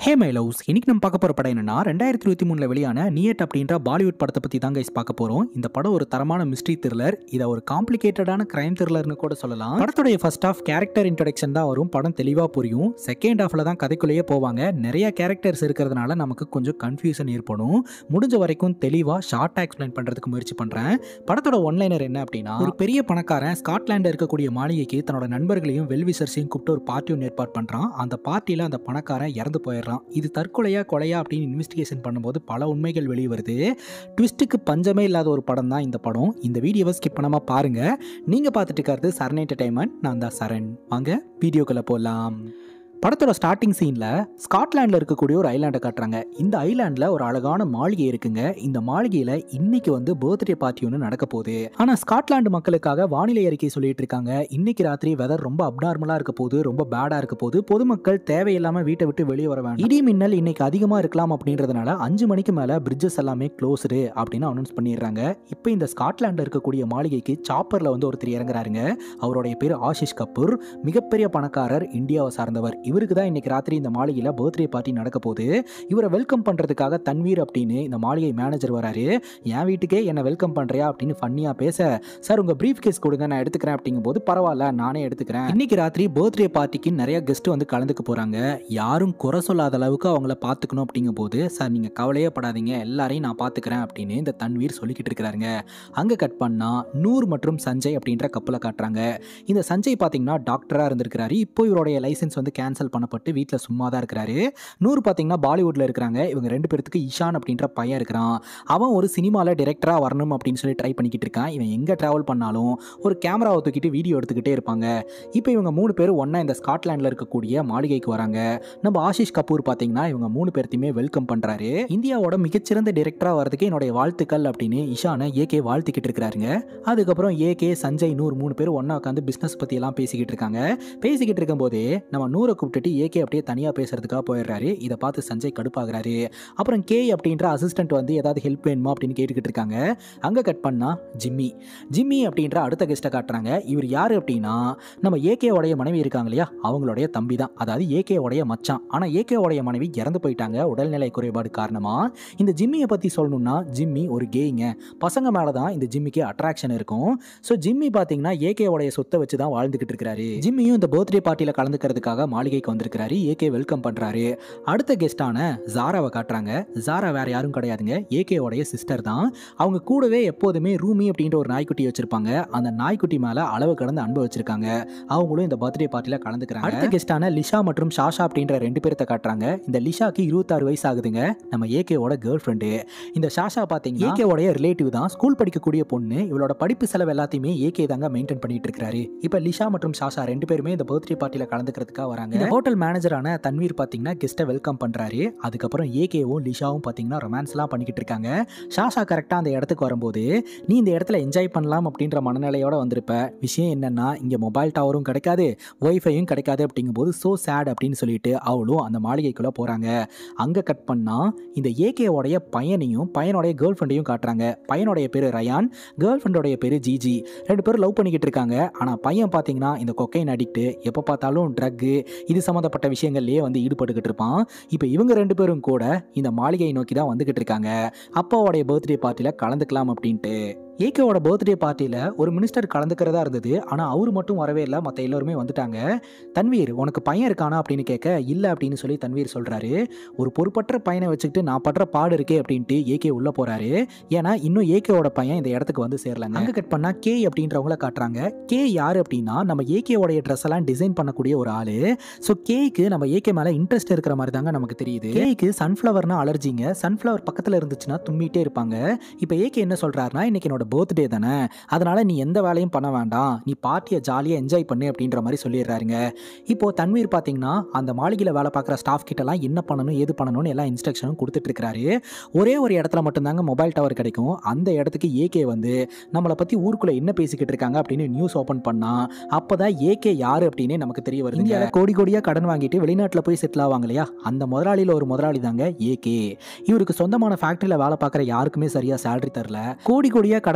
hey my loves இன்னைக்கு நம்ம பார்க்க போற படம் என்னன்னா ரெண்டாயிரத்தி இருபத்தி மூணுல வெளியான நியட் அப்படின்ற பாலிவுட் படத்தை பத்தி தான் கைஸ் பார்க்க போறோம் இந்த படம் ஒரு தரமான மிஸ்ட்ரி த்ரில்லர் இதை ஒரு காம்ப்ளிகேட்டடான கிரைம் த்ரில்லர்னு கூட சொல்லலாம் படத்துடைய ஃபர்ஸ்ட் ஆஃப் கேரக்டர் இன்ட்ரடக்ஷன் தான் வரும் படம் தெளிவா புரியும் செகண்ட் ஹாஃப்ல தான் கதைக்குள்ளேயே போவாங்க நிறைய கேரக்டர்ஸ் இருக்கிறதுனால நமக்கு கொஞ்சம் கன்ஃபியூஷன் ஏற்படும் முடிஞ்ச வரைக்கும் தெளிவா ஷார்ட்டா எக்ஸ்பிளைன் பண்றதுக்கு முயற்சி பண்றேன் படத்தோட ஒன்லைனர் என்ன அப்படின்னா ஒரு பெரிய பணக்காரன் ஸ்காட்லாண்டில் இருக்கக்கூடிய மாளிகைக்கு தன்னோட நண்பர்களையும் வெல்விசர்ஸையும் கூப்பிட்டு ஒரு பார்ட்டி ஒன்று ஏற்பாடு பண்றான் அந்த பார்ட்டியில அந்த பணக்காரன் இறந்து போயிடுறான் இது தற்கொலையா கொலையா அப்படின்னு இன்வெஸ்டிகேஷன் பண்ணும்போது பல உண்மைகள் வெளியே வருது ட்விஸ்ட்டுக்கு பஞ்சமே இல்லாத ஒரு படம் தான் இந்த படம் இந்த வீடியோவை ஸ்கிப் பண்ணாம பாருங்க நீங்க பார்த்துட்டு இருக்கிறது சரண் என்டர்டைன்மெண்ட் நான் தான் சரண் வாங்க வீடியோக்குள்ள போகலாம் படத்தோட ஸ்டார்டிங் சீனில் ஸ்காட்லாண்டில் இருக்கக்கூடிய ஒரு ஐலாண்டை காட்டுறாங்க இந்த ஐலாண்டில் ஒரு அழகான மாளிகை இருக்குங்க இந்த மாளிகையில் இன்னைக்கு வந்து பர்த்டே பார்ட்டி ஒன்று நடக்க போகுது ஆனால் ஸ்காட்லாந்து மக்களுக்காக வானிலை அறிக்கை சொல்லிட்டு இருக்காங்க இன்னைக்கு ராத்திரி வெதர் ரொம்ப அப்நார்மலாக இருக்க போகுது ரொம்ப பேடாக இருக்க போகுது பொதுமக்கள் தேவையில்லாமல் வீட்டை விட்டு வெளியே வர வேண்டாம் இடி மின்னல் இன்னைக்கு அதிகமாக இருக்கலாம் அப்படின்றதுனால அஞ்சு மணிக்கு மேலே பிரிட்ஜஸ் எல்லாமே க்ளோஸ்டு அப்படின்னு அனௌன்ஸ் பண்ணிடுறாங்க இப்போ இந்த ஸ்காட்லாண்டில் இருக்கக்கூடிய மாளிகைக்கு சாப்பரில் வந்து ஒருத்தர் இறங்குறாருங்க அவருடைய பேர் ஆஷிஷ் கபூர் மிகப்பெரிய பணக்காரர் இந்தியாவை சார்ந்தவர் இவருக்கு தான் இன்னைக்கு ராத்திரி இந்த மாளிகையில் பர்த்டே பார்ட்டி நடக்க போகுது இவரை வெல்கம் பண்ணுறதுக்காக தன்வீர் அப்படின்னு இந்த மாளிகை மேனேஜர் வராரு என் வீட்டுக்கே என்னை வெல்கம் பண்ணுறியா அப்படின்னு ஃபன்னியாக பேச சார் உங்கள் ப்ரீஃப் கேஸ் கொடுங்க நான் எடுத்துக்கிறேன் அப்படிங்கும்போது பரவாயில்ல நானே எடுத்துக்கிறேன் இன்னைக்கு ராத்திரி பர்த்டே பார்ட்டிக்கு நிறைய கெஸ்ட் வந்து கலந்துக்க போகிறாங்க யாரும் குறை சொல்லாத அளவுக்கு அவங்கள பார்த்துக்கணும் அப்படிங்கும்போது சார் நீங்கள் கவலையே படாதீங்க எல்லாரையும் நான் பார்த்துக்கிறேன் அப்படின்னு இந்த தன்வீர் சொல்லிக்கிட்டு இருக்கிறாருங்க அங்கே கட் பண்ணால் நூர் மற்றும் சஞ்சய் அப்படின்ற கப்பலை காட்டுறாங்க இந்த சஞ்சய் பார்த்தீங்கன்னா டாக்டராக இருந்திருக்கிறாரு இப்போ இவருடைய லைசன்ஸ் வந்து கேன்சல் பண்ணப்பட்டு வீட்டில் சும்மா தான் இருக்கிறாரு நூறு பார்த்தீங்கன்னா பாலிவுட்டில் இருக்கிறாங்க இவங்க ரெண்டு பேர்த்துக்கு இஷான் அப்படின்ற பையன் இருக்கிறான் அவன் ஒரு சினிமாவில் டிரெக்டராக வரணும் அப்படின்னு சொல்லி ட்ரை பண்ணிக்கிட்டு இருக்கான் இவன் எங்கே ட்ராவல் பண்ணாலும் ஒரு கேமராவை தூக்கிட்டு வீடியோ எடுத்துக்கிட்டே இருப்பாங்க இப்போ இவங்க மூணு பேரும் ஒன்றா இந்த ஸ்காட்லாண்டில் இருக்கக்கூடிய மாளிகைக்கு வராங்க நம்ம ஆஷிஷ் கபூர் பார்த்தீங்கன்னா இவங்க மூணு பேர்த்தையுமே வெல்கம் பண்ணுறாரு இந்தியாவோட மிகச்சிறந்த டிரெக்டராக வரதுக்கு என்னுடைய வாழ்த்துக்கள் அப்படின்னு இஷானை ஏகே வாழ்த்திக்கிட்டு இருக்கிறாருங்க அதுக்கப்புறம் ஏகே சஞ்சய் நூறு மூணு பேர் ஒன்றா உட்காந்து பிஸ்னஸ் பற்றி எல்லாம் பேசிக்கிட்டு இருக்காங்க பேசிக்கிட்டு இருக்கும்போதே நம்ம நூரை கூப்பிட்டுட்டு ஏகே அப்படியே தனியாக பேசுறதுக்காக போயிடுறாரு இதை பார்த்து சஞ்சய் கடுப்பாகிறாரு அப்புறம் கே அப்படின்ற அசிஸ்டன்ட் வந்து ஏதாவது ஹெல்ப் வேணுமா அப்படின்னு கேட்டுக்கிட்டு இருக்காங்க அங்கே கட் பண்ணா ஜிம்மி ஜிம்மி அப்படின்ற அடுத்த கெஸ்ட்டை காட்டுறாங்க இவர் யார் அப்படின்னா நம்ம ஏகே உடைய மனைவி இருக்காங்க இல்லையா அவங்களுடைய தம்பி தான் அதாவது ஏகே உடைய மச்சான் ஆனால் ஏகே உடைய மனைவி இறந்து போயிட்டாங்க உடல்நிலை குறைபாடு காரணமாக இந்த ஜிம்மியை பற்றி சொல்லணும்னா ஜிம்மி ஒரு கேயிங்க பசங்க மேலே தான் இந்த ஜிம்மிக்கு அட்ராக்ஷன் இருக்கும் ஸோ ஜிம்மி பார்த்தீங்கன்னா ஏகே உடைய சொத்தை வச்சு தான் வாழ்ந்துக்கிட்டு இருக்கிறாரு ஜிம்மியும் இந்த பர்த்டே பார்ட்டியில் கலந்துக்கிறதுக்காக மாளிகைக்கு வந்திருக்கிறாரு ஏகே வெல்கம் பண்ணுறாரு அடுத்த கெஸ்டான ஜாராவை காட்டுறாங்க ஜாரா வேற யாரும் கிடையாதுங்க ஏகே உடைய சிஸ்டர் தான் அவங்க கூடவே எப்போதுமே ரூமி அப்படின்ற ஒரு நாய்க்குட்டி வச்சிருப்பாங்க அந்த நாய்க்குட்டி மேலே அளவு கடந்து அன்பு வச்சிருக்காங்க அவங்களும் இந்த பர்த்டே பார்ட்டியில் கலந்துக்கிறாங்க அடுத்த கெஸ்டான லிஷா மற்றும் ஷாஷா அப்படின்ற ரெண்டு பேர்த்த காட்டுறாங்க இந்த லிஷாக்கு இருபத்தாறு வயசு ஆகுதுங்க நம்ம ஏகேவோட கேர்ள் ஃப்ரெண்டு இந்த ஷாஷா பார்த்தீங்கன்னா ஏகேவோடைய ரிலேட்டிவ் தான் ஸ்கூல் படிக்கக்கூடிய பொண்ணு இவளோட படிப்பு செலவு எல்லாத்தையுமே ஏகே தாங்க மெயின்டைன் பண்ணிட்டு இருக்காரு இப்போ லிஷா மற்றும் ஷாஷா ரெண்டு பேருமே இந்த பர்த்டே பார்ட்டியில் கலந்துக்கிறதுக்காக வராங்க இந்த ஹோட்டல் மேனேஜரான தன்வீர் பார்த்தீங்கன்னா கெஸ்ட்டை வெல்கம் பண்ணுறாரு அதுக்கப்புறம் ஏகேவும் லிஷாவும் பார்த்தீங்கன்னா ரொமான்ஸ்லாம் பண்ணிக்கிட்டு இருக்காங்க ஷாஷா கரெக்டாக அந்த இடத்துக்கு வரும்போது நீ இந்த இடத்துல என்ஜாய் பண்ணலாம் அப்படின்ற மனநிலையோட வந்திருப்ப விஷயம் என்னன்னா இங்கே மொபைல் டவரும் கிடைக்காது ஒய்ஃபையும் கிடைக்காது அப்படிங்கும்போது ஸோ சேட் அப்படின்னு சொல்லிட்டு அவளும் அந்த மாளிகைக்குள்ளே போகிறாங்க அங்கே கட் பண்ணால் இந்த ஏகேவோடைய பையனையும் பையனுடைய கேர்ள் ஃப்ரெண்டையும் காட்டுறாங்க பையனுடைய பேர் ரயான் கேர்ள் ஃப்ரெண்டோடைய பேர் ஜிஜி ரெண்டு பேரும் லவ் பண்ணிக்கிட்டு இருக்காங்க ஆனால் பையன் பார்த்தீங்கன்னா இந்த கொக்கைன் அடிக்ட்டு எப்போ பார்த்தாலும் ட்ரக்கு இது சம்மந்தப்பட்ட விஷயங்கள்லேயே வந்து ஈடுபட்டுக்கிட்டு இருப்பான் இப்போ இவங்க ரெண்டு பேரும் கூட இந்த மாளிகையை நோக்கி தான் வந்துக்கிட்டு இருக்காங்க அப்பாவோடைய பர்த்டே பார்ட்டியில் கலந்துக்கலாம் அப்படின்ட்டு ஏகேவோட பர்த்டே பார்ட்டியில் ஒரு மினிஸ்டர் கலந்துக்கிறதா இருந்தது ஆனால் அவர் மட்டும் வரவே இல்லை மற்ற எல்லோருமே வந்துட்டாங்க தன்வீர் உனக்கு பையன் இருக்கானா அப்படின்னு கேட்க இல்லை அப்படின்னு சொல்லி தன்வீர் சொல்கிறாரு ஒரு பொறுப்பற்ற பையனை வச்சுக்கிட்டு நான் படுற பாடு இருக்கே அப்படின்ட்டு ஏகே உள்ளே போகிறாரு ஏன்னா இன்னும் ஏகேவோட பையன் இந்த இடத்துக்கு வந்து சேரலங்க அங்கே கட் பண்ணால் கே அப்படின்றவங்கள காட்டுறாங்க கே யார் அப்படின்னா நம்ம ஏகேவோடைய ட்ரெஸ் எல்லாம் டிசைன் பண்ணக்கூடிய ஒரு ஆள் ஸோ கேக்கு நம்ம ஏகே மேலே இன்ட்ரெஸ்ட் இருக்கிற மாதிரி தாங்க நமக்கு தெரியுது கேக்கு சன்ஃப்ளவர்னா அலர்ஜிங்க சன்ஃப்ளவர் பக்கத்தில் இருந்துச்சுன்னா தும்மிட்டே இருப்பாங்க இப்போ ஏகே என்ன சொல்கிறாருன்னா இன்னைக்கு என்னோட பர்த்டே தானே அதனால நீ எந்த வேலையும் பண்ண வேண்டாம் நீ பார்ட்டியை ஜாலியாக என்ஜாய் பண்ணு அப்படின்ற மாதிரி சொல்லிடுறாருங்க இப்போ தன்வீர் பார்த்தீங்கன்னா அந்த மாளிகையில் வேலை பார்க்குற ஸ்டாஃப் கிட்டலாம் என்ன பண்ணணும் ஏது பண்ணணும்னு எல்லா இன்ஸ்ட்ரக்ஷனும் கொடுத்துட்டு இருக்காரு ஒரே ஒரு இடத்துல மட்டும்தாங்க மொபைல் டவர் கிடைக்கும் அந்த இடத்துக்கு ஏகே வந்து நம்மளை பற்றி ஊருக்குள்ளே என்ன பேசிக்கிட்டு இருக்காங்க அப்படின்னு நியூஸ் ஓப்பன் பண்ணா அப்பதான் ஏகே யாரு அப்படின்னு நமக்கு தெரிய வருது இந்தியாவில் கோடி கோடியாக கடன் வாங்கிட்டு வெளிநாட்டில் போய் செட்டில் ஆவாங்க இல்லையா அந்த முதலாளியில் ஒரு முதலாளி தாங்க ஏகே இவருக்கு சொந்தமான ஃபேக்ட்ரியில் வேலை பார்க்குற யாருக்குமே சரியாக சேலரி தரல கோடி கோடியாக கடன்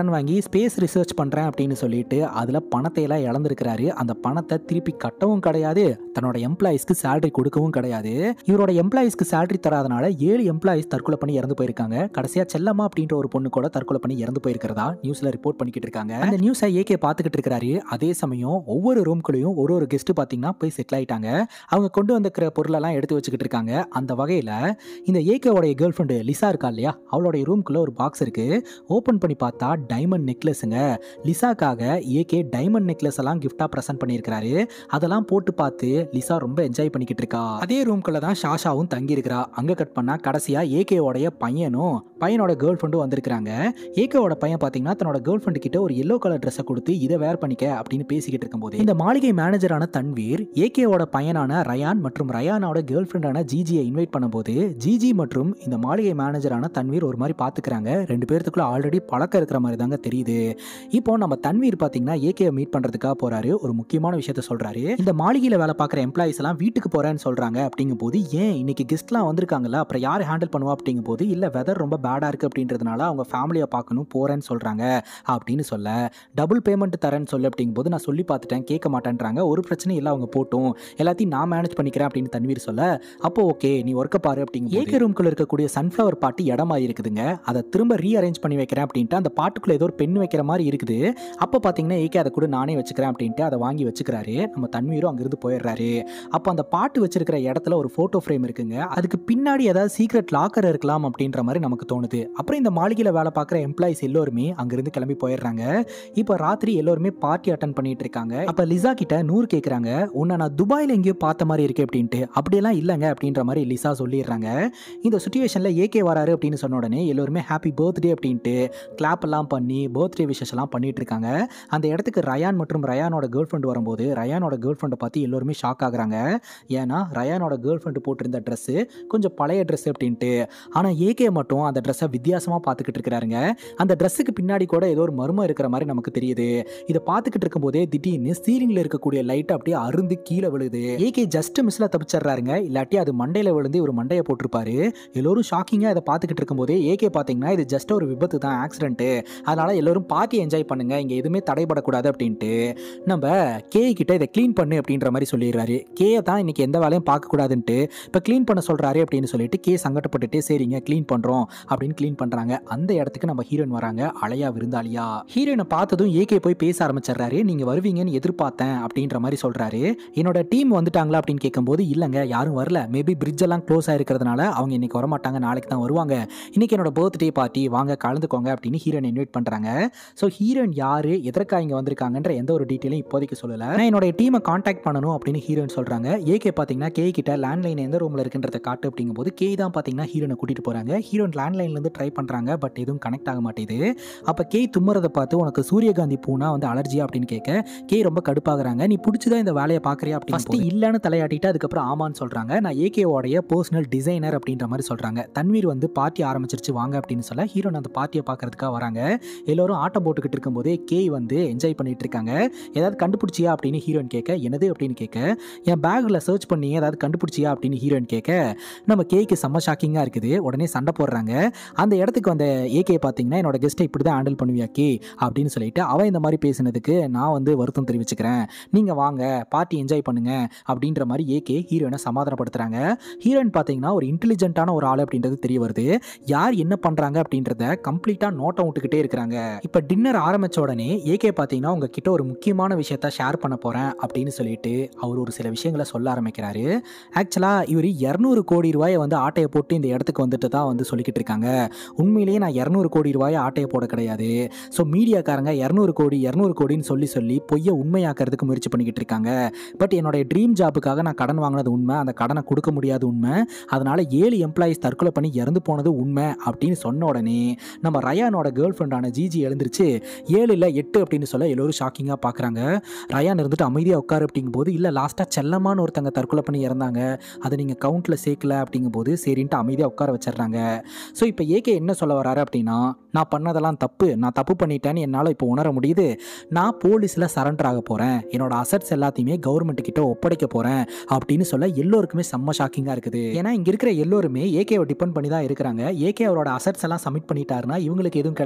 கடன் வாங்கி ஸ்பேஸ் ரிசர்ச் பண்ணுறேன் அப்படின்னு சொல்லிட்டு அதில் பணத்தை எல்லாம் இழந்திருக்கிறாரு அந்த பணத்தை திருப்பி கட்டவும் கிடையாது தன்னோட எம்ப்ளாயிஸ்க்கு சேலரி கொடுக்கவும் கிடையாது இவரோட எம்ப்ளாயிஸ்க்கு சேலரி தராதனால ஏழு எம்ப்ளாயிஸ் தற்கொலை பண்ணி இறந்து போயிருக்காங்க கடைசியா செல்லம்மா அப்படின்ற ஒரு பொண்ணு கூட தற்கொலை பண்ணி இறந்து போயிருக்கிறதா நியூஸ்ல ரிப்போர்ட் பண்ணிக்கிட்டு இருக்காங்க அந்த நியூஸை ஏகே பார்த்துக்கிட்டு இருக்காரு அதே சமயம் ஒவ்வொரு ரூம்குள்ளேயும் ஒரு ஒரு கெஸ்ட் பார்த்தீங்கன்னா போய் செட்டில் ஆயிட்டாங்க அவங்க கொண்டு வந்திருக்கிற பொருளெல்லாம் எடுத்து வச்சுக்கிட்டு இருக்காங்க அந்த வகையில் இந்த ஏகேவோடைய கேர்ள் ஃப்ரெண்டு லிசா இருக்கா இல்லையா அவளுடைய ரூம்குள்ள ஒரு பாக்ஸ் இருக்கு ஓப்பன் பண்ணி பார்த்தா டைமண்ட் நெக்லஸுங்க லிசாக்காக ஏகே டைமண்ட் நெக்லஸ் எல்லாம் கிஃப்டா ப்ரெசென்ட் பண்ணியிருக்கிறாரு அதெல்லாம் போட்டு பார்த்து லிசா ரொம்ப என்ஜாய் பண்ணிக்கிட்டு இருக்கா அதே ரூம்குள்ள தான் ஷாஷாவும் தங்கி இருக்கிறா அங்க கட் பண்ணா கடைசியா ஏகேவோடைய பையனும் பையனோட கேர்ள் ஃப்ரெண்டும் வந்திருக்காங்க ஏகேவோட பையன் பாத்தீங்கன்னா தன்னோட கேர்ள் ஃப்ரெண்டு கிட்ட ஒரு எல்லோ கலர் ட்ரெஸ்ஸை கொடுத்து இதை வேர் பண்ணிக்க அப்படின்னு பேசிக்கிட்டு இருக்கும்போது இந்த மாளிகை மேனேஜரான தன்வீர் ஏகேவோட பையனான ரயான் மற்றும் ரயானோட கேர்ள் ஃப்ரெண்டான ஜிஜியை இன்வைட் பண்ணும்போது ஜிஜி மற்றும் இந்த மாளிகை மேனேஜரான தன்வீர் ஒரு மாதிரி பாத்துக்கிறாங்க ரெண்டு பேர்த்துக்குள்ள ஆல்ரெடி பழக்கம் இருக்கிற மாதிரி தாங்க தெரியுது இப்போ நம்ம தன்வீர் பாத்தீங்கன்னா ஏகேவை மீட் பண்றதுக்காக போறாரு ஒரு முக்கியமான விஷயத்த சொல்றாரு இந்த மாளிகையில வேலை பார்க்குற எம்ப்ளாயிஸ் எல்லாம் வீட்டுக்கு போறேன்னு சொல்றாங்க அப்படிங்கும் போது ஏன் இன்னைக்கு கெஸ்ட்லாம் வந்திருக்காங்கல்ல அப்புறம் யார் ஹேண்டில் பண்ணுவா அப்படிங்கும் போது இல்ல வெதர் ரொம்ப பேடா இருக்கு அப்படின்றதுனால அவங்க ஃபேமிலியை பார்க்கணும் போறேன்னு சொல்றாங்க அப்படின்னு சொல்ல டபுள் பேமெண்ட் தரேன்னு சொல்லு அப்படிங்கும்போது நான் சொல்லி பார்த்துட்டேன் கேட்க மாட்டேன்றாங்க ஒரு பிரச்சனையும் இல்லை அவங்க போட்டும் எல்லாத்தையும் நான் மேனேஜ் பண்ணிக்கிறேன் அப்படின்னு தன்வீர் சொல்ல அப்போ ஓகே நீ ஒர்க்க பாரு அப்படிங்க ஏகே ரூம்குள்ள இருக்கக்கூடிய சன்ஃப்ளவர் பாட்டு இடமா இருக்குதுங்க அதை திரும்ப ரீஅரேஞ்ச் பண்ணி வைக்கிறேன் அப்படின்ட்டு அந்த பாட்டுக்குள்ள ஏதோ ஒரு பெண் வைக்கிற மாதிரி இருக்குது அப்போ பார்த்தீங்கன்னா ஏகே அதை கூட நானே வச்சுக்கிறேன் அப்படின்ட்டு அதை வாங்கி வச்சுக்கிறாரு நம்ம தன்வீரும் அங்கிருந்து போயிடுறாரு அப்போ அந்த பாட்டு வச்சிருக்கிற இடத்துல ஒரு ஃபோட்டோ ஃப்ரேம் இருக்குங்க அதுக்கு பின்னாடி ஏதாவது சீக்ரெட் லாக்கர் இருக்கலாம் அப்படின்ற மாதிரி நமக்கு தோணுது அப்புறம் இந்த மாளிகையில் வேலை பார்க்குற எம்ப்ளாயிஸ் எல்லோருமே அங்கிருந்து கிளம்பி போயிடுறாங்க இப்போ ராத்திரி எல்லோருமே பார்ட்டி அட்டன் பண்ணிட்டு இருக்காங்க அப்போ லிசா கிட்ட நூறு கேட்குறாங்க உன்னை நான் துபாயில் எங்கேயோ பார்த்த மாதிரி இருக்கு அப்படின்ட்டு அப்படியெல்லாம் இல்லைங்க அப்படின்ற மாதிரி லிசா சொல்லிடுறாங்க இந்த சுச்சுவேஷனில் ஏகே வராரு அப்படின்னு சொன்ன உடனே எல்லோருமே ஹாப்பி பர்த்டே அப்படின்ட்டு கிளாப் எல்லாம் பண்ணி பர்த்டே விஷஸ் எல்லாம் பண்ணிட்டு இருக்காங்க அந்த இடத்துக்கு ரயான் மற்றும் ரயானோட கேர்ள் ஃப்ரெண்ட் வரும்போது ரயானோட கேர்ள் ஃப்ரெண்டை பார்த்து எல்லோருமே ஷாக் ஆகுறாங்க ஏன்னா ரயானோட கேர்ள் ஃப்ரெண்டு போட்டிருந்த ட்ரெஸ்ஸு கொஞ்சம் பழைய ட்ரெஸ் அப்படின்ட்டு ஆனால் ஏகே மட்டும் அந்த ட்ரெஸ்ஸை வித்தியாசமாக பார்த்துக்கிட்டு இருக்கிறாருங்க அந்த ட்ரெஸ்ஸுக்கு பின்னாடி கூட ஏதோ ஒரு மர்மம் இருக்கிற மாதிரி நமக்கு தெரியுது இதை பார்த்துக்கிட்டு இருக்கும்போதே திடீர்னு சீலிங்கில் இருக்கக்கூடிய லைட் அப்படியே அருந்து கீழே விழுது ஏகே ஜஸ்ட் மிஸ்ல தப்பிச்சிடுறாருங்க இல்லாட்டி அது மண்டையில் விழுந்து ஒரு மண்டையை போட்டிருப்பாரு எல்லோரும் ஷாக்கிங்காக இதை பார்த்துக்கிட்டு இருக்கும்போதே ஏகே பார்த்தீங்கன்னா இது ஜஸ்ட் ஒரு விபத்து தான் ஆக்சிடென்ட்டு அதனால எல்லோரும் பார்ட்டி என்ஜாய் பண்ணுங்க இங்கே எதுவுமே தடைபடக்கூடாது அப்படின்ட்டு நம்ம கே கிட்ட இதை க்ளீன் பண்ணு அப்படின்ற மாதிரி சொல்லிடுறாரு கே தான் இன்னைக்கு எந்த வேலையும் பார்க்கக்கூடாதுன்ட்டு இப்போ க்ளீன் பண்ண சொல்றாரு அப்படின்னு சொல்லிட்டு கே சங்கடப்பட்டுட்டு சரிங்க க்ளீன் பண்ணுறோம் அப்படின்னு க்ளீன் பண்ணுறாங்க அந்த இடத்துக்கு நம்ம ஹீரோயின் வராங்க அலையா விருந்தாளியா ஹீரோயினை பார்த்ததும் ஏகே போய் பேச ஆரம்பிச்சிடுறாரு நீங்கள் வருவீங்கன்னு எதிர்பார்த்தேன் அப்படின்ற மாதிரி சொல்கிறாரு என்னோட டீம் வந்துட்டாங்களா அப்படின்னு கேட்கும்போது இல்லைங்க யாரும் வரல மேபி பிரிட்ஜ் எல்லாம் க்ளோஸ் ஆயிருக்கிறதுனால அவங்க இன்னைக்கு வரமாட்டாங்க நாளைக்கு தான் வருவாங்க இன்னைக்கு என்னோட பர்த்டே பார்ட்டி வாங்க கலந்துக்கோங்க அப்படின்னு ஹீரோயின் இன்வைட் பண்ணுறாங்க ஸோ ஹீரோயின் யாரு எதற்காக இங்கே வந்திருக்காங்கன்ற எந்த ஒரு டீட்டெயிலும் இப்போதைக்கு சொல்லலை நான் என்னோட டீமை காண்டாக்ட் பண்ணணும் அப்படின்னு ஹீரோயின் சொல்கிறாங்க ஏகே பார்த்தீங்கன்னா கே கிட்ட லேண்ட்லைன் எந்த ரூமில் இருக்குன்றத காட்டு அப்படிங்கும்போது கே தான் பார்த்தீங்கன்னா ஹீரோனை கூட்டிகிட்டு போகிறாங்க ஹீரோயின் லேண்ட்லைன்லேருந்து ட்ரை பண்ணுறாங்க பட் எதுவும் கனெக்ட் ஆக மாட்டேது அப்போ கே தும்முறதை பார்த்து உனக்கு சூரியகாந்தி பூனா வந்து அலர்ஜியா அப்படின்னு கேட்க கே ரொம்ப கடுப்பாகிறாங்க நீ பிடிச்சதான் இந்த வேலையை பார்க்குறியா அப்படின்னு ஃபஸ்ட்டு இல்லைன்னு தலையாட்டிட்டு அதுக்கப்புறம் ஆமான்னு சொல்கிறாங்க நான் ஏகேவோடைய பர்சனல் டிசைனர் அப்படின்ற மாதிரி சொல்கிறாங்க தன்வீர் வந்து பார்ட்டி ஆரம்பிச்சிருச்சு வாங்க அப்படின்னு சொல்ல ஹீரோன் அந்த பார்ட்டியை பார்க்கறதுக்காக வராங்க எல்லோரும் ஆட்டம் போட்டுக்கிட்டு இருக்கும்போதே கே வந்து என்ஜாய் பண்ணிட்டு இருக்காங்க ஏதாவது கண்டுபிடிச்சியா அப்படின்னு ஹீரோயின் கேட்க என்னது அப்படின்னு கேட்க என் பேக்கில் சர்ச் பண்ணி ஏதாவது கண்டுபிடிச்சியா அப்படின்னு ஹீரோயின் கேட்க நம்ம கேக்கு செம்ம ஷாக்கிங்காக இருக்குது உடனே சண்டை போடுறாங்க அந்த இடத்துக்கு வந்த ஏகே பார்த்தீங்கன்னா என்னோட கெஸ்ட்டை இப்படி தான் ஹேண்டில் பண்ணுவியா கே அப்படின்னு சொல்லிட்டு அவன் இந்த மாதிரி பேசினதுக்கு நான் வந்து வருத்தம் தெரிவிச்சுக்கிறேன் நீங்கள் வாங்க பார்ட்டி என்ஜாய் பண்ணுங்க அப்படின்ற மாதிரி ஏகே ஹீரோயினை சமாதானப்படுத்துறாங்க ஹீரோயின் பார்த்தீங்கன்னா ஒரு இன்டெலிஜென்ட்டான ஒரு ஆள் அப்படின்றது தெரிய வருது யார் என்ன பண்ணுறாங்க அப்படின்றத கம்ப்ளீட்டாக நோட்டம் விட்டுக்கிட்டே இருக்கிறாங்க இப்போ டின்னர் ஆரம்பிச்ச உடனே ஏகே பார்த்தீங்கன்னா உங்ககிட்ட ஒரு முக்கியமான விஷயத்த ஷேர் பண்ண போகிறேன் அப்படின்னு சொல்லிட்டு அவர் ஒரு சில விஷயங்களை சொல்ல ஆரம்பிக்கிறாரு ஆக்சுவலாக இவர் இரநூறு கோடி ரூபாயை வந்து ஆட்டையை போட்டு இந்த இடத்துக்கு வந்துட்டு தான் வந்து சொல்லிக்கிட்டு இருக்காங்க உண்மையிலேயே நான் இரநூறு கோடி ரூபாயை ஆட்டையை போட கிடையாது ஸோ மீடியாக்காரங்க இரநூறு கோடி இரநூறு கோடின்னு சொல்லி சொல்லி பொய்யை உண்மையாக்கிறதுக்கு முயற்சி பண்ணிக்கிட்டு இருக்காங்க பட் என்னுடைய ட்ரீம் ஜாபுக்காக நான் கடன் வாங்கினது உண்மை அந்த கடனை கொடுக்க முடியாத உண்மை அதனால ஏழு எம்ப்ளாயிஸ் தற்கொலை பண்ணி இறந்து போனது உண்மை அப்படின்னு சொன்ன உடனே நம்ம ரயானோட கேர்ள் ஃப்ரெண்டான ஜிஜி எழுந்திருச்சு ஏழு இல்லை எட்டு அப்படின்னு சொல்ல எல்லோரும் ஷாக்கிங்காக பார்க்குறாங்க ரயான் இருந்துட்டு அமைதியாக உட்காரு அப்படிங்கும்போது இல்லை லாஸ்ட்டாக செல்லமான ஒருத்தங்க தற்கொலை பண்ணி இறந்தாங்க அதை நீங்கள் கவுண்ட்டில் சேர்க்கல அப்படிங்கும்போது சரின்ட்டு அமைதியாக உட்கார வச்சிடுறாங்க ஸோ இப்போ ஏகே என்ன சொல்ல வராரு அப்படின்னா நான் பண்ணதெல்லாம் தப்பு நான் தப்பு பண்ணிட்டேன்னு என்னால் இப்போ உணர முடியுது நான் போலீஸில் சரண்டர் ஆக போகிறேன் என்னோட அசட்ஸ் எல்லாத்தையுமே கவர்மெண்ட் கிட்ட ஒப்படைக்க போகிறேன் அப்படின்னு சொல்ல எல்லோருக்குமே செம்ம ஷாக்கிங்காக இருக்குது ஏன்னா இங்கே இருக்கிற எல்லோருமே ஏகேவை டிபெண்ட் பண்ணி தான் இருக்கிறாங்க ஏகே அவரோட அசட்ஸ் எல்லாம் சப்மிட் பண்ணிட்டாருன்னா இவங்களுக்கு எதுவும் கிடைக்காது